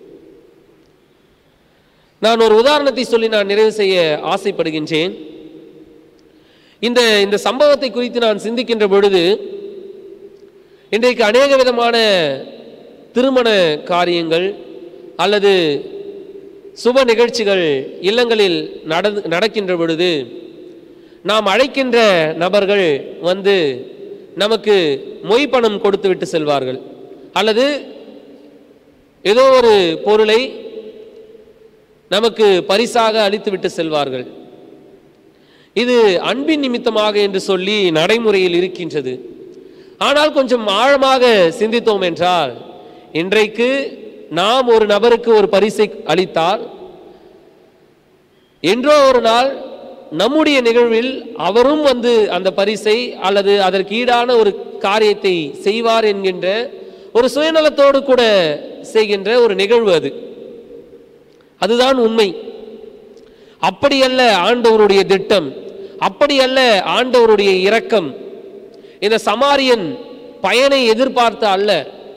நான் ஒரு உதாரணத்தை சொல்லி நான் நிறைவு செய்ய ஆசைப்படுகின்றேன் இந்த இந்த சம்பவத்தை குறித்து நான் சிந்திக்கின்ற பொழுது இன்றைக்கு அநேக விதமான திருமண காரியங்கள் அல்லது சுப நிகழ்ச்சிகள் இல்லங்களில் நடந்து நடக்கின்ற பொழுது நாம் அழைக்கின்ற நபர்கள் வந்து நமக்கு மொய் பணம் கொடுத்து விட்டு செல்வார்கள் அல்லது ஏதோ ஒரு பொருளை நமக்கு பரிசாக அளித்து விட்டு செல்வார்கள் இது அன்பின் நிமித்தமாக என்று சொல்லி நடைமுறையில் இருக்கின்றது ஆனால் கொஞ்சம் ஆழமாக சிந்தித்தோம் என்றால் இன்றைக்கு நாம் ஒரு நபருக்கு ஒரு பரிசை அளித்தால் என்றோ ஒரு நாள் நம்முடைய நிகழ்வில் அவரும் வந்து அந்த பரிசை அல்லது அதற்கு ஈடான ஒரு காரியத்தை செய்வார் என்கின்ற ஒரு சுயநலத்தோடு கூட செய்கின்ற ஒரு நிகழ்வு அது அதுதான் உண்மை அப்படியல்ல ஆண்டவருடைய திட்டம் அப்படியல்ல ஆண்டவருடைய இரக்கம் இந்த சமாரியன் பயனை எதிர்பார்த்த அல்ல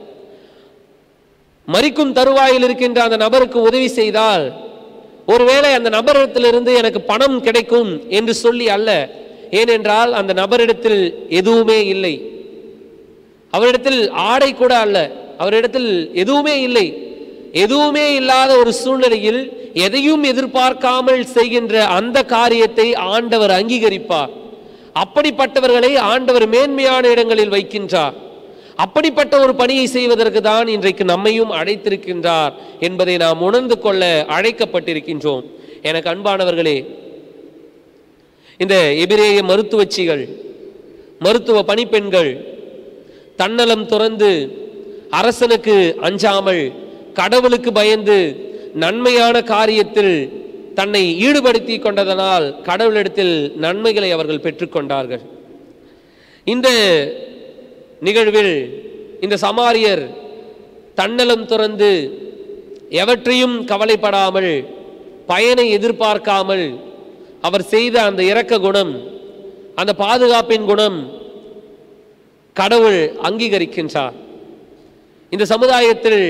மறிக்கும் தருவாயில் இருக்கின்ற அந்த நபருக்கு உதவி செய்தால் ஒருவேளை அந்த நபரிடத்திலிருந்து எனக்கு பணம் கிடைக்கும் என்று சொல்லி அல்ல ஏனென்றால் அந்த நபரிடத்தில் எதுவுமே இல்லை அவரிடத்தில் ஆடை கூட அல்ல அவரிடத்தில் எதுவுமே இல்லை எதுவுமே இல்லாத ஒரு சூழ்நிலையில் எதையும் எதிர்பார்க்காமல் செய்கின்ற அந்த காரியத்தை ஆண்டவர் அங்கீகரிப்பார் அப்படிப்பட்டவர்களை ஆண்டவர் மேன்மையான இடங்களில் வைக்கின்றார் அப்படிப்பட்ட ஒரு பணியை செய்வதற்கு தான் இன்றைக்கு நம்மையும் அழைத்திருக்கின்றார் என்பதை நாம் உணர்ந்து கொள்ள அழைக்கப்பட்டிருக்கின்றோம் எனக்கு அன்பானவர்களே இந்த எபிரேய மருத்துவச்சிகள் மருத்துவ பணிப்பெண்கள் தன்னலம் துறந்து அரசனுக்கு அஞ்சாமல் கடவுளுக்கு பயந்து நன்மையான காரியத்தில் தன்னை ஈடுபடுத்தி கொண்டதனால் கடவுளிடத்தில் நன்மைகளை அவர்கள் பெற்றுக்கொண்டார்கள் இந்த நிகழ்வில் இந்த சமாரியர் தன்னலம் துறந்து எவற்றையும் கவலைப்படாமல் பயனை எதிர்பார்க்காமல் அவர் செய்த அந்த இரக்க குணம் அந்த பாதுகாப்பின் குணம் கடவுள் அங்கீகரிக்கின்றார் இந்த சமுதாயத்தில்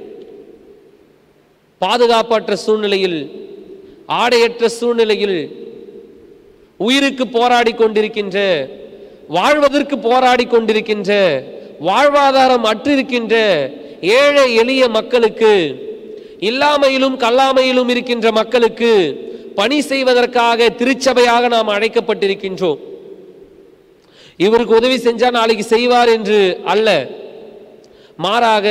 பாதுகாப்பற்ற சூழ்நிலையில் ஆடையற்ற சூழ்நிலையில் உயிருக்கு போராடி கொண்டிருக்கின்ற வாழ்வதற்கு போராடி கொண்டிருக்கின்ற வாழ்வாதாரம் அற்றிருக்கின்ற ஏழை எளிய மக்களுக்கு இல்லாமையிலும் கல்லாமையிலும் இருக்கின்ற மக்களுக்கு பணி செய்வதற்காக திருச்சபையாக நாம் அழைக்கப்பட்டிருக்கின்றோம் இவருக்கு உதவி செஞ்சா நாளைக்கு செய்வார் என்று அல்ல மாறாக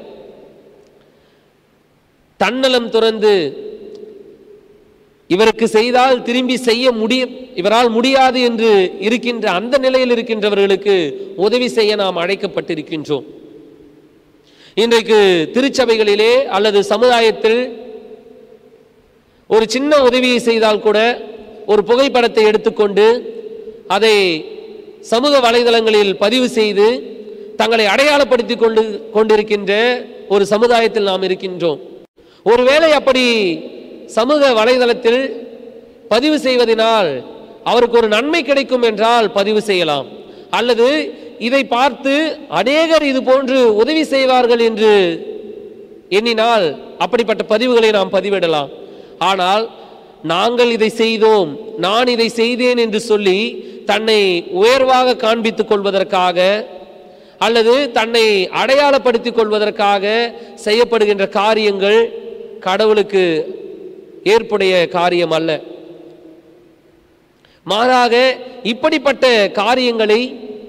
தன்னலம் துறந்து இவருக்கு செய்தால் திரும்பி செய்ய முடிய இவரால் முடியாது என்று இருக்கின்ற அந்த நிலையில் இருக்கின்றவர்களுக்கு உதவி செய்ய நாம் அழைக்கப்பட்டிருக்கின்றோம் இன்றைக்கு திருச்சபைகளிலே அல்லது சமுதாயத்தில் ஒரு சின்ன உதவியை செய்தால் கூட ஒரு புகைப்படத்தை எடுத்துக்கொண்டு அதை சமூக வலைதளங்களில் பதிவு செய்து தங்களை அடையாளப்படுத்தி கொண்டு கொண்டிருக்கின்ற ஒரு சமுதாயத்தில் நாம் இருக்கின்றோம் ஒருவேளை அப்படி சமூக வலைதளத்தில் பதிவு செய்வதனால் அவருக்கு ஒரு நன்மை கிடைக்கும் என்றால் பதிவு செய்யலாம் அல்லது இதை பார்த்து அநேகர் இது போன்று உதவி செய்வார்கள் என்று எண்ணினால் அப்படிப்பட்ட பதிவுகளை நாம் பதிவிடலாம் ஆனால் நாங்கள் இதை செய்தோம் நான் இதை செய்தேன் என்று சொல்லி தன்னை உயர்வாக காண்பித்துக் கொள்வதற்காக அல்லது தன்னை அடையாளப்படுத்திக் கொள்வதற்காக செய்யப்படுகின்ற காரியங்கள் கடவுளுக்கு ஏற்புடைய காரியம் அல்ல மாறாக இப்படிப்பட்ட காரியங்களை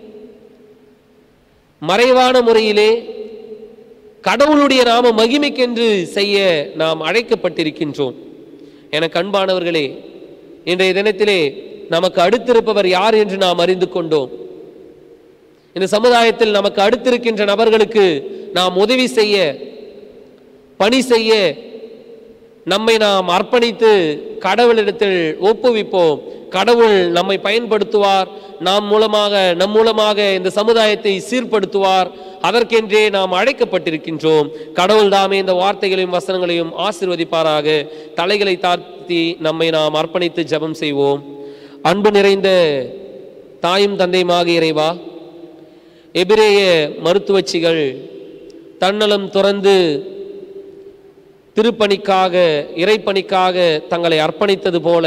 மறைவான முறையிலே கடவுளுடைய நாம மகிமைக்கென்று செய்ய நாம் அழைக்கப்பட்டிருக்கின்றோம் எனக்கு அன்பானவர்களே இன்றைய தினத்திலே நமக்கு அடுத்திருப்பவர் யார் என்று நாம் அறிந்து கொண்டோம் இந்த சமுதாயத்தில் நமக்கு அடுத்திருக்கின்ற நபர்களுக்கு நாம் உதவி செய்ய பணி செய்ய நம்மை நாம் அர்ப்பணித்து கடவுளிடத்தில் ஒப்புவிப்போம் கடவுள் நம்மை பயன்படுத்துவார் நாம் மூலமாக நம் மூலமாக இந்த சமுதாயத்தை சீர்படுத்துவார் அதற்கென்றே நாம் அழைக்கப்பட்டிருக்கின்றோம் கடவுள் தாமே இந்த வார்த்தைகளையும் வசனங்களையும் ஆசிர்வதிப்பாராக தலைகளை தாழ்த்தி நம்மை நாம் அர்ப்பணித்து ஜெபம் செய்வோம் அன்பு நிறைந்த தாயும் தந்தையுமாக இறைவா எபிரேய மருத்துவச்சிகள் தன்னலம் துறந்து திருப்பணிக்காக இறைப்பணிக்காக தங்களை அர்ப்பணித்தது போல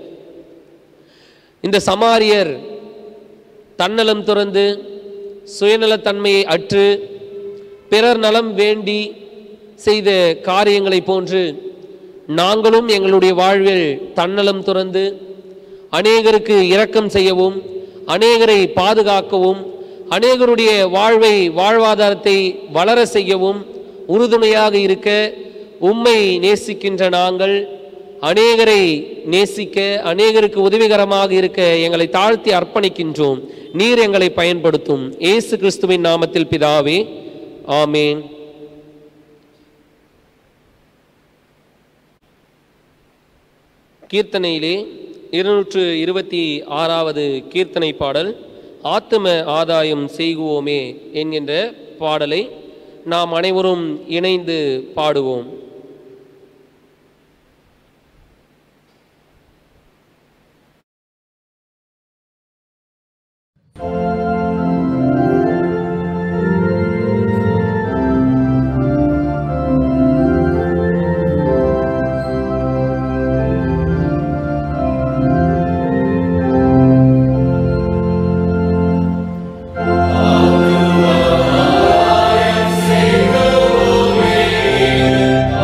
இந்த சமாரியர் தன்னலம் துறந்து சுயநலத்தன்மையை அற்று பிறர் நலம் வேண்டி செய்த காரியங்களை போன்று நாங்களும் எங்களுடைய வாழ்வில் தன்னலம் துறந்து அநேகருக்கு இரக்கம் செய்யவும் அநேகரை பாதுகாக்கவும் அநேகருடைய வாழ்வை வாழ்வாதாரத்தை வளர செய்யவும் உறுதுணையாக இருக்க உம்மை நேசிக்கின்ற நாங்கள் அநேகரை நேசிக்க அநேகருக்கு உதவிகரமாக இருக்க எங்களை தாழ்த்தி அர்ப்பணிக்கின்றோம் நீர் எங்களை பயன்படுத்தும் இயேசு கிறிஸ்துவின் நாமத்தில் பிதாவே ஆமேன் கீர்த்தனையிலே இருநூற்று இருபத்தி ஆறாவது கீர்த்தனை பாடல் ஆத்தும ஆதாயம் செய்குவோமே என்கின்ற பாடலை நாம் அனைவரும் இணைந்து பாடுவோம் செய்வோமே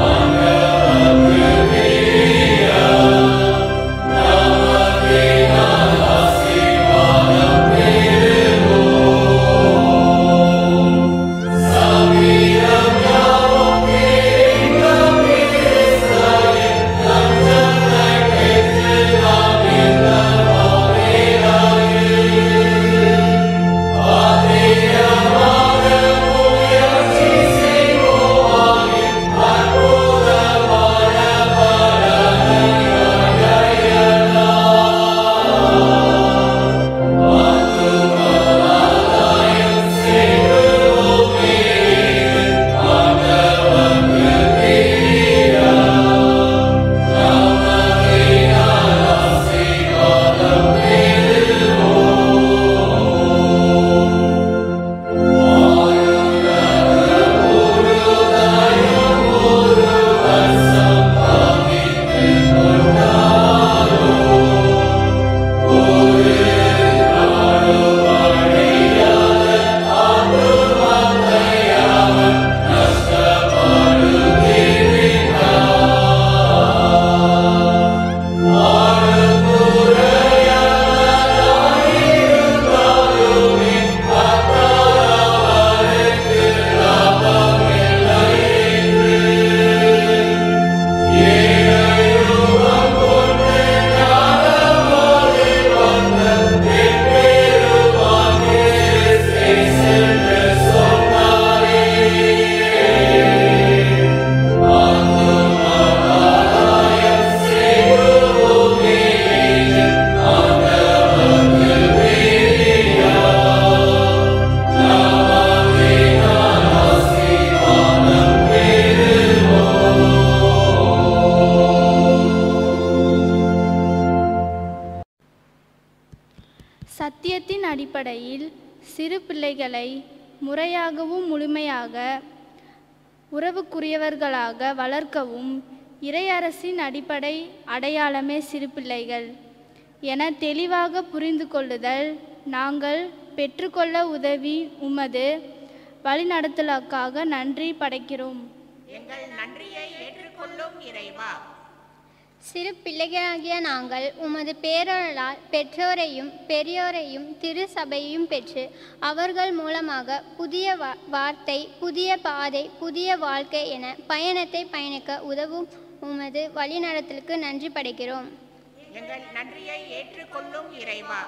அடிப்படையில் சிறு பிள்ளைகளை முறையாகவும் முழுமையாக உறவுக்குரியவர்களாக வளர்க்கவும் இறையரசின் அடிப்படை அடையாளமே சிறு பிள்ளைகள் என தெளிவாக புரிந்து கொள்ளுதல் நாங்கள் பெற்றுக்கொள்ள உதவி உமது வழிநடத்தலுக்காக நன்றி படைக்கிறோம் எங்கள் நன்றியை ஏற்றுக்கொள்ளும் இறைவா சிறு பிள்ளைகளாகிய நாங்கள் உமது பேரொருளால் பெற்றோரையும் பெரியோரையும் திரு சபையையும் பெற்று அவர்கள் மூலமாக புதிய வா- வார்த்தை புதிய பாதை புதிய வாழ்க்கை என பயணத்தை பயணிக்க உதவும் உமது வழிநடத்தலுக்கு நன்றி படைக்கிறோம் எங்கள் நன்றியை ஏற்றுக்கொள்ளும் இறைவா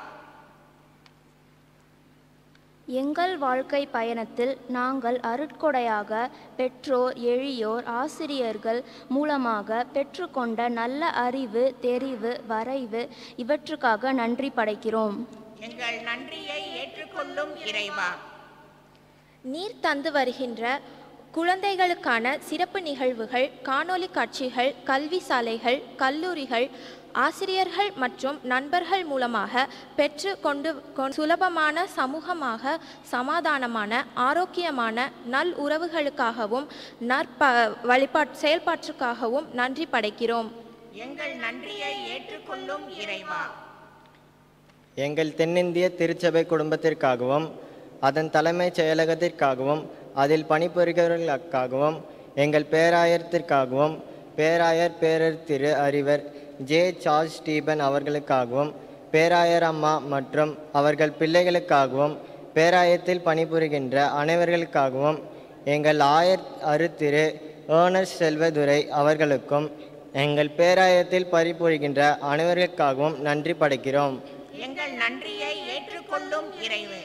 எங்கள் வாழ்க்கை பயணத்தில் நாங்கள் அருட்கொடையாக பெற்றோர் எளியோர் ஆசிரியர்கள் மூலமாக பெற்றுக்கொண்ட நல்ல அறிவு தெரிவு வரைவு இவற்றுக்காக நன்றி படைக்கிறோம் எங்கள் நன்றியை ஏற்றுக்கொள்ளும் இறைவா நீர் தந்து வருகின்ற குழந்தைகளுக்கான சிறப்பு நிகழ்வுகள் காணொளி காட்சிகள் கல்வி சாலைகள் கல்லூரிகள் ஆசிரியர்கள் மற்றும் நண்பர்கள் மூலமாக பெற்று கொண்டு கொ- சுலபமான சமூகமாக சமாதானமான ஆரோக்கியமான நல் உறவுகளுக்காகவும் நற்ப வழிபாட் செயல்பாட்டுக்காகவும் நன்றி படைக்கிறோம் எங்கள் நன்றியை ஏற்றுக்கொள்ளும் இறைவா எங்கள் தென்னிந்திய திருச்சபை குடும்பத்திற்காகவும் அதன் தலைமைச் செயலகத்திற்காகவும் அதில் பணிபுரிகிறவர்களுக்காகவும் எங்கள் பேராயத்திற்காகவும் பேராயர் பேரர் திரு அறிவர் ஜே சார்ல்ஸ் ஸ்டீபன் அவர்களுக்காகவும் பேராயர் அம்மா மற்றும் அவர்கள் பிள்ளைகளுக்காகவும் பேராயத்தில் பணிபுரிகின்ற அனைவர்களுக்காகவும் எங்கள் ஆயர் அருத்திரு ஏர்னஸ்ட் செல்வதுரை அவர்களுக்கும் எங்கள் பேராயத்தில் பணிபுரிகின்ற அனைவர்களுக்காகவும் நன்றி படைக்கிறோம் எங்கள் நன்றியை ஏற்றுக்கொள்ளும் இறைவே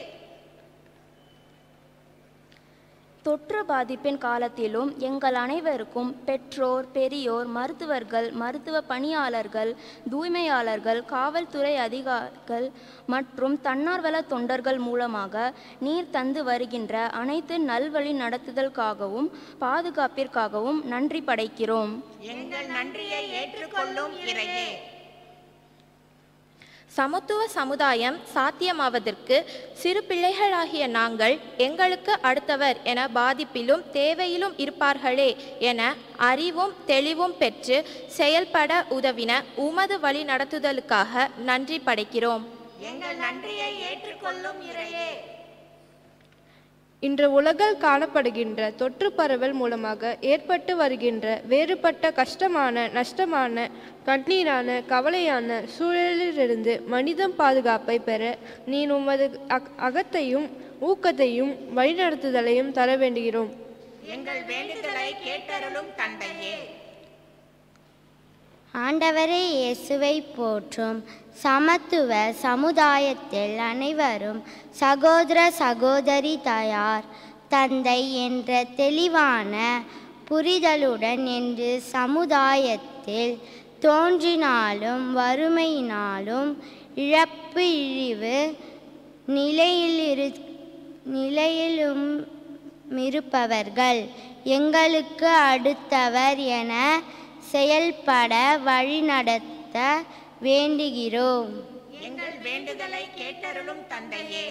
தொற்று பாதிப்பின் காலத்திலும் எங்கள் அனைவருக்கும் பெற்றோர் பெரியோர் மருத்துவர்கள் மருத்துவ பணியாளர்கள் தூய்மையாளர்கள் காவல்துறை அதிகாரிகள் மற்றும் தன்னார்வல தொண்டர்கள் மூலமாக நீர் தந்து வருகின்ற அனைத்து நல்வழி நடத்துதலுக்காகவும் பாதுகாப்பிற்காகவும் நன்றி படைக்கிறோம் எங்கள் நன்றியை ஏற்றுக்கொள்ளும் இறையே சமத்துவ சமுதாயம் சாத்தியமாவதற்கு சிறு பிள்ளைகளாகிய நாங்கள் எங்களுக்கு அடுத்தவர் என பாதிப்பிலும் தேவையிலும் இருப்பார்களே என அறிவும் தெளிவும் பெற்று செயல்பட உதவின உமது வழி நடத்துதலுக்காக நன்றி படைக்கிறோம் எங்கள் நன்றியை ஏற்றுக்கொள்ளும் இறையே இன்று உலகில் காணப்படுகின்ற தொற்று பரவல் மூலமாக ஏற்பட்டு வருகின்ற வேறுபட்ட கஷ்டமான நஷ்டமான கண்ணீரான கவலையான சூழலிலிருந்து மனிதம் பாதுகாப்பை பெற நீ உமது அக்- அகத்தையும் ஊக்கத்தையும் வழிநடத்துதலையும் தர வேண்டுகிறோம் எங்கள் வேண்டுதலை கேட்டருளும் தந்தையே ஆண்டவரே இயேசுவை போற்றும் சமத்துவ சமுதாயத்தில் அனைவரும் சகோதர சகோதரி தாயார் தந்தை என்ற தெளிவான புரிதலுடன் என்று சமுதாயத்தில் தோன்றினாலும் வறுமையினாலும் இழப்பு இழிவு நிலையிலிரு நிலையிலும் இருப்பவர்கள் எங்களுக்கு அடுத்தவர் என செயல்பட வழிநடத்த வேண்டுகிறோம் எங்கள் வேண்டுதலை கேட்டருளும் தந்தையே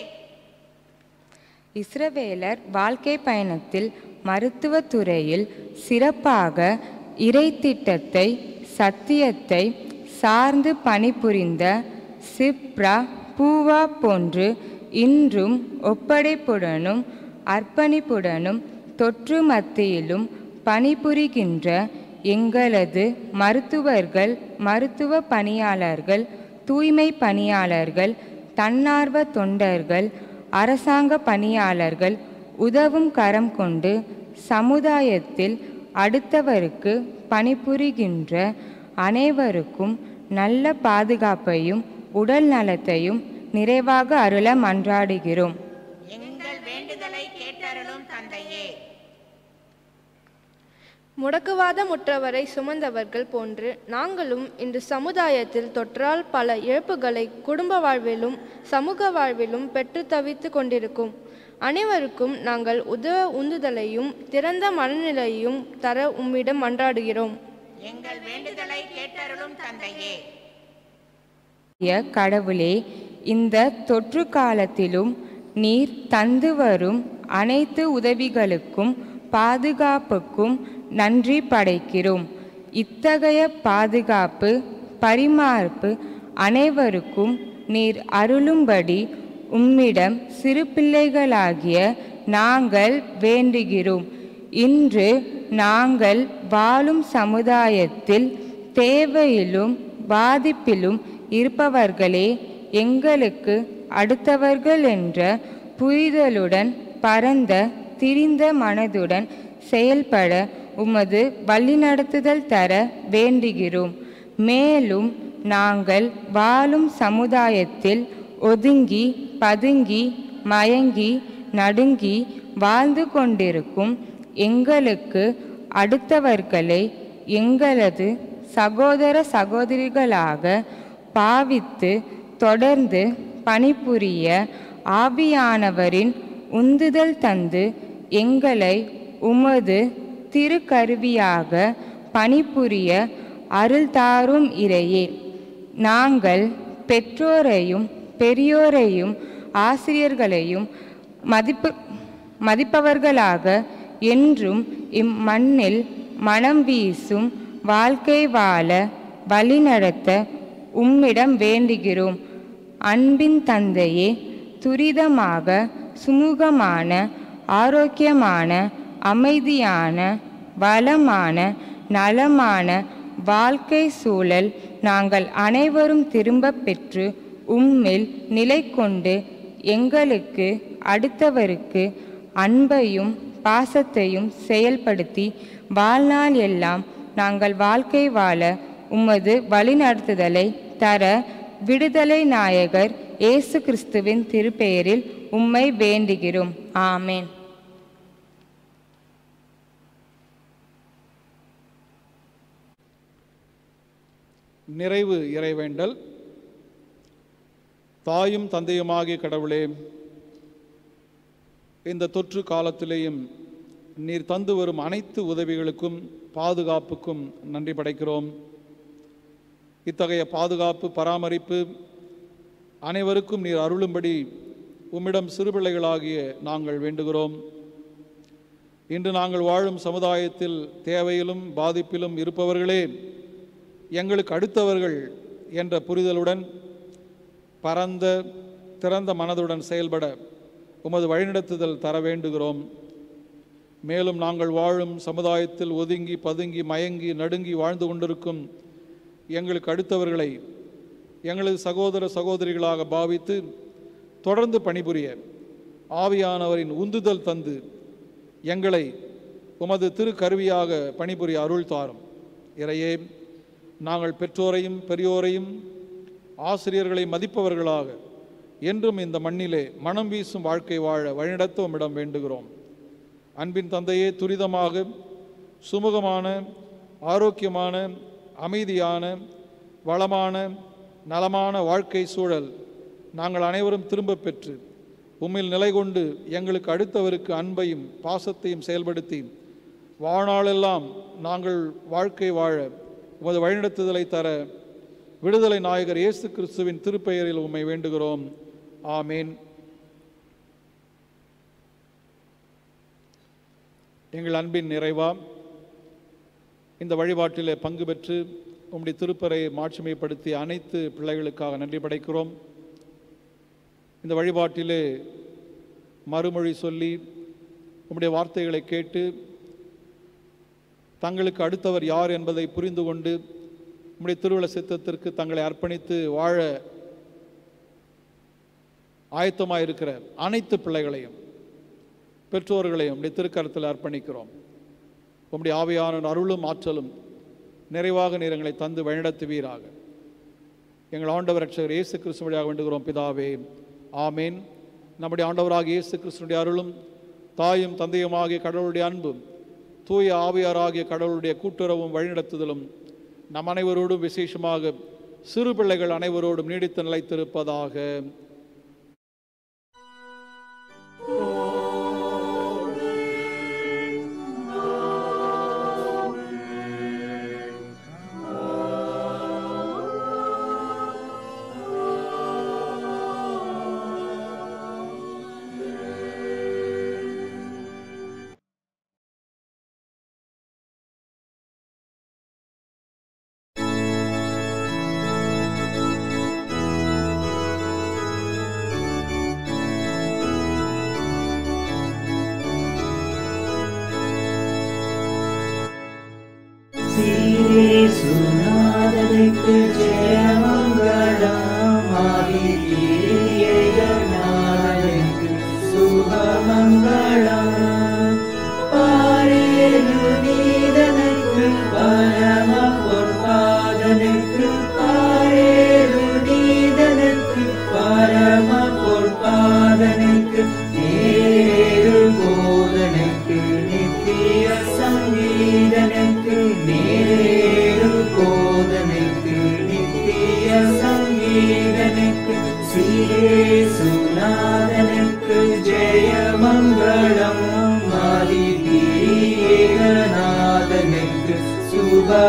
இஸ்ரவேலர் வாழ்க்கை பயணத்தில் மருத்துவத் துறையில் சிறப்பாக இறைத்திட்டத்தை சத்தியத்தை சார்ந்து பணிபுரிந்த சிப்ரா பூவா போன்று இன்றும் ஒப்படைப்புடனும் அர்ப்பணிப்புடனும் தொற்று மத்தியிலும் பணிபுரிகின்ற எங்களது மருத்துவர்கள் மருத்துவ பணியாளர்கள் தூய்மை பணியாளர்கள் தன்னார்வ தொண்டர்கள் அரசாங்க பணியாளர்கள் உதவும் கரம் கொண்டு சமுதாயத்தில் அடுத்தவருக்கு பணிபுரிகின்ற அனைவருக்கும் நல்ல பாதுகாப்பையும் உடல் நலத்தையும் நிறைவாக அருள மன்றாடுகிறோம் எங்கள் வேண்டுதலை கேட்டருளும் தந்தையே முடக்குவாதமுற்றவரை சுமந்தவர்கள் போன்று நாங்களும் இந்த சமுதாயத்தில் தொற்றால் பல இழப்புகளை குடும்ப வாழ்விலும் சமூக வாழ்விலும் பெற்று தவித்து கொண்டிருக்கும் அனைவருக்கும் நாங்கள் உதவ உந்துதலையும் திறந்த மனநிலையும் தர உம்மிடம் மன்றாடுகிறோம் எங்கள் வேண்டுதலை கேட்டருளும் தந்தையே ய கடவுளே இந்த தொற்று காலத்திலும் நீர் தந்து வரும் அனைத்து உதவிகளுக்கும் பாதுகாப்புக்கும் நன்றி படைக்கிறோம் இத்தகைய பாதுகாப்பு பரிமாறுப்பு அனைவருக்கும் நீர் அருளும்படி உம்மிடம் சிறு பிள்ளைகளாகிய நாங்கள் வேண்டுகிறோம் இன்று நாங்கள் வாழும் சமுதாயத்தில் தேவையிலும் பாதிப்பிலும் இருப்பவர்களே எங்களுக்கு அடுத்தவர்கள் என்ற புரிதலுடன் பரந்த திரிந்த மனதுடன் செயல்பட உமது வழிநடத்துதல் தர வேண்டுகிறோம் மேலும் நாங்கள் வாழும் சமுதாயத்தில் ஒதுங்கி பதுங்கி மயங்கி நடுங்கி வாழ்ந்து கொண்டிருக்கும் எங்களுக்கு அடுத்தவர்களை எங்களது சகோதர சகோதரிகளாக பாவித்து தொடர்ந்து பணிபுரிய ஆவியானவரின் உந்துதல் தந்து எங்களை உமது திருக்கருவியாக பணிபுரிய அருள் தாரும் இறையே நாங்கள் பெற்றோரையும் பெரியோரையும் ஆசிரியர்களையும் மதிப்பு மதிப்பவர்களாக என்றும் இம்மண்ணில் மனம் வீசும் வாழ்க்கை வாழ வழிநடத்த உம்மிடம் வேண்டுகிறோம் அன்பின் தந்தையே துரிதமாக சுமூகமான ஆரோக்கியமான அமைதியான வளமான நலமான வாழ்க்கை சூழல் நாங்கள் அனைவரும் திரும்பப் பெற்று உம்மில் நிலை கொண்டு எங்களுக்கு அடுத்தவருக்கு அன்பையும் பாசத்தையும் செயல்படுத்தி வாழ்நாள் எல்லாம் நாங்கள் வாழ்க்கை வாழ உமது வழிநடத்துதலை தர விடுதலை நாயகர் இயேசு கிறிஸ்துவின் திருப்பெயரில் உம்மை வேண்டுகிறோம் ஆமேன் நிறைவு இறைவேண்டல் தாயும் தந்தையுமாகிய கடவுளே இந்த தொற்று காலத்திலேயும் நீர் தந்து வரும் அனைத்து உதவிகளுக்கும் பாதுகாப்புக்கும் நன்றி படைக்கிறோம் இத்தகைய பாதுகாப்பு பராமரிப்பு அனைவருக்கும் நீர் அருளும்படி உம்மிடம் சிறுபிள்ளைகளாகிய நாங்கள் வேண்டுகிறோம் இன்று நாங்கள் வாழும் சமுதாயத்தில் தேவையிலும் பாதிப்பிலும் இருப்பவர்களே எங்களுக்கு அடுத்தவர்கள் என்ற புரிதலுடன் பரந்த திறந்த மனதுடன் செயல்பட உமது வழிநடத்துதல் தர வேண்டுகிறோம் மேலும் நாங்கள் வாழும் சமுதாயத்தில் ஒதுங்கி பதுங்கி மயங்கி நடுங்கி வாழ்ந்து கொண்டிருக்கும் எங்களுக்கு அடுத்தவர்களை எங்களது சகோதர சகோதரிகளாக பாவித்து தொடர்ந்து பணிபுரிய ஆவியானவரின் உந்துதல் தந்து எங்களை உமது திருக்கருவியாக பணிபுரிய அருள் தாரும் இறையே நாங்கள் பெற்றோரையும் பெரியோரையும் ஆசிரியர்களை மதிப்பவர்களாக என்றும் இந்த மண்ணிலே மனம் வீசும் வாழ்க்கை வாழ வழிநடத்த உம்மிடம் வேண்டுகிறோம் அன்பின் தந்தையே துரிதமாக சுமூகமான ஆரோக்கியமான அமைதியான வளமான நலமான வாழ்க்கை சூழல் நாங்கள் அனைவரும் திரும்ப பெற்று உம்மில் நிலை கொண்டு எங்களுக்கு அடுத்தவருக்கு அன்பையும் பாசத்தையும் செயல்படுத்தி வாழ்நாளெல்லாம் நாங்கள் வாழ்க்கை வாழ உமது வழிநடத்துதலை தர விடுதலை நாயகர் இயேசு கிறிஸ்துவின் திருப்பெயரில் உம்மை வேண்டுகிறோம் ஆமேன் எங்கள் அன்பின் நிறைவா இந்த வழிபாட்டிலே பங்கு பெற்று உம்முடைய திருப்பறை மாட்சிமைப்படுத்தி அனைத்து பிள்ளைகளுக்காக நன்றி படைக்கிறோம் இந்த வழிபாட்டிலே மறுமொழி சொல்லி உம்முடைய வார்த்தைகளை கேட்டு தங்களுக்கு அடுத்தவர் யார் என்பதை புரிந்து கொண்டு உம்முடைய திருவிழா சித்தத்திற்கு தங்களை அர்ப்பணித்து வாழ ஆயத்தமாக இருக்கிற அனைத்து பிள்ளைகளையும் பெற்றோர்களையும் உம்முடைய திருக்கரத்தில் அர்ப்பணிக்கிறோம் உம்முடைய ஆவியான அருளும் ஆற்றலும் நிறைவாக நீரங்களை தந்து வழிநடத்துவீராக எங்கள் ஆண்டவர் ரட்சகர் இயேசு கிறிஸ்துவடியாக வேண்டுகிறோம் பிதாவே ஆமேன் நம்முடைய ஆண்டவராக இயேசு கிறிஸ்துடைய அருளும் தாயும் தந்தையுமாகிய கடவுளுடைய அன்பும் தூய ஆவியாராகிய கடவுளுடைய கூட்டுறவும் வழிநடத்துதலும் நம் அனைவரோடும் விசேஷமாக சிறு பிள்ளைகள் அனைவரோடும் நீடித்து நிலைத்திருப்பதாக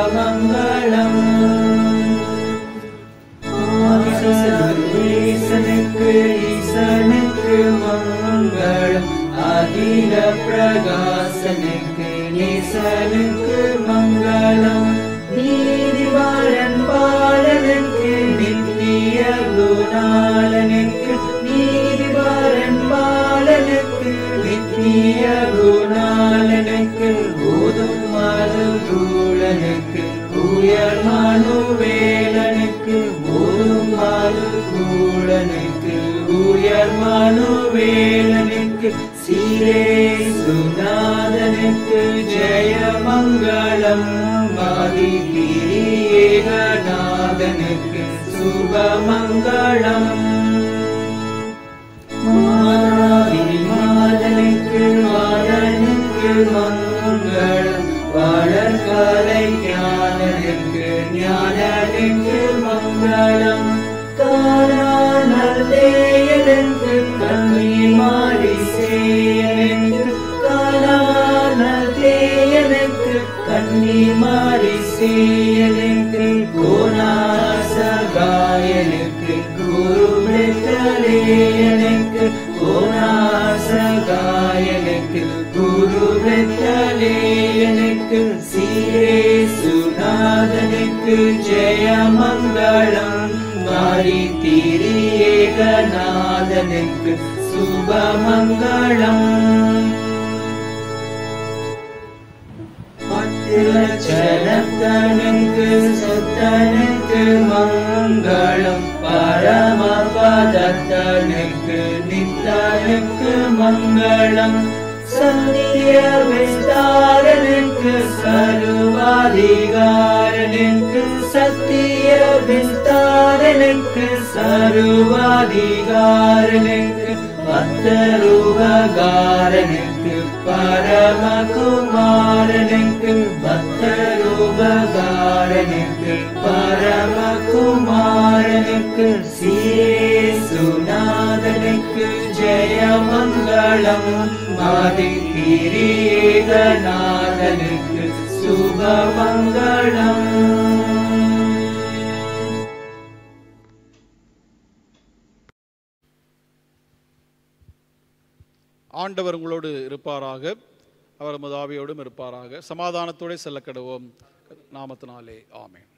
சுபமங்களம் ஈசனுக்கு ஈசனுக்கு மங்களம் அகில பிரகாசனுக்கு நேசனுக்கு மங்களம் நீதிவாரன் பாலனுக்கு நித்திய குணாளனுக்கு நீதிவாரன் பாலனுக்கு நித்திய குணாளனுக்கு ஊதும் மறுகூலனுக்கு உயர் மனுவேலனுக்கு ஊதும் மறுகூலனுக்கு உயர் மனுவேலனுக்கு சீரே சுநாதனுக்கு ஜெயமங்களம் ஆதி ஏகநாதனுக்கு சுபமங்களம் மாதனுக்கு மாதனுக்கு மங்களம் வளர்கலை ஞானனுக்கு ஞானனுக்கு மங்களம் காணாமல் தேயனுக்கு கண்ணி மாறி சேயனுக்கு காணாமல் தேயனுக்கு கண்ணி மாறி சேயனுக்கு கோணாசகாயனுக்கு குரு வெத்தலேயனுக்கு கோணாசகாயனுக்கு குரு வெத்தலேயனுக்கு சீரே சுநாதனுக்கு ஜெயமங்களம் மாறி திரியேகநாதனுக்கு சுபமங்களம் லட்சணத்தனுக்கு சொத்தனுக்கு மங்களம் பரமபதத்தனுக்கு நித்தனுக்கு மங்களம் சந்திய விஸ்தாரனுக்கு சர்வாதிகாரனுக்கு சத்திய விஸ்தாரனுக்கு சர்வாதிகாரனுக்கு பக்தருபகாரனுக்கு பரமகுமாரனுக்கு பக்தருபகாரனுக்கு பரமகுமாரனுக்கு சீசுநாதனுக்கு ஜெயமங்களம் ஆதி திரியேகநாதனுக்கு சுபமங்களம் ஆண்டவர் உங்களோடு இருப்பாராக அவர் உமது ஆவியோடும் இருப்பாராக சமாதானத்தோടെ செல்ல கடவோம் நாமத்தினாலே ஆமென்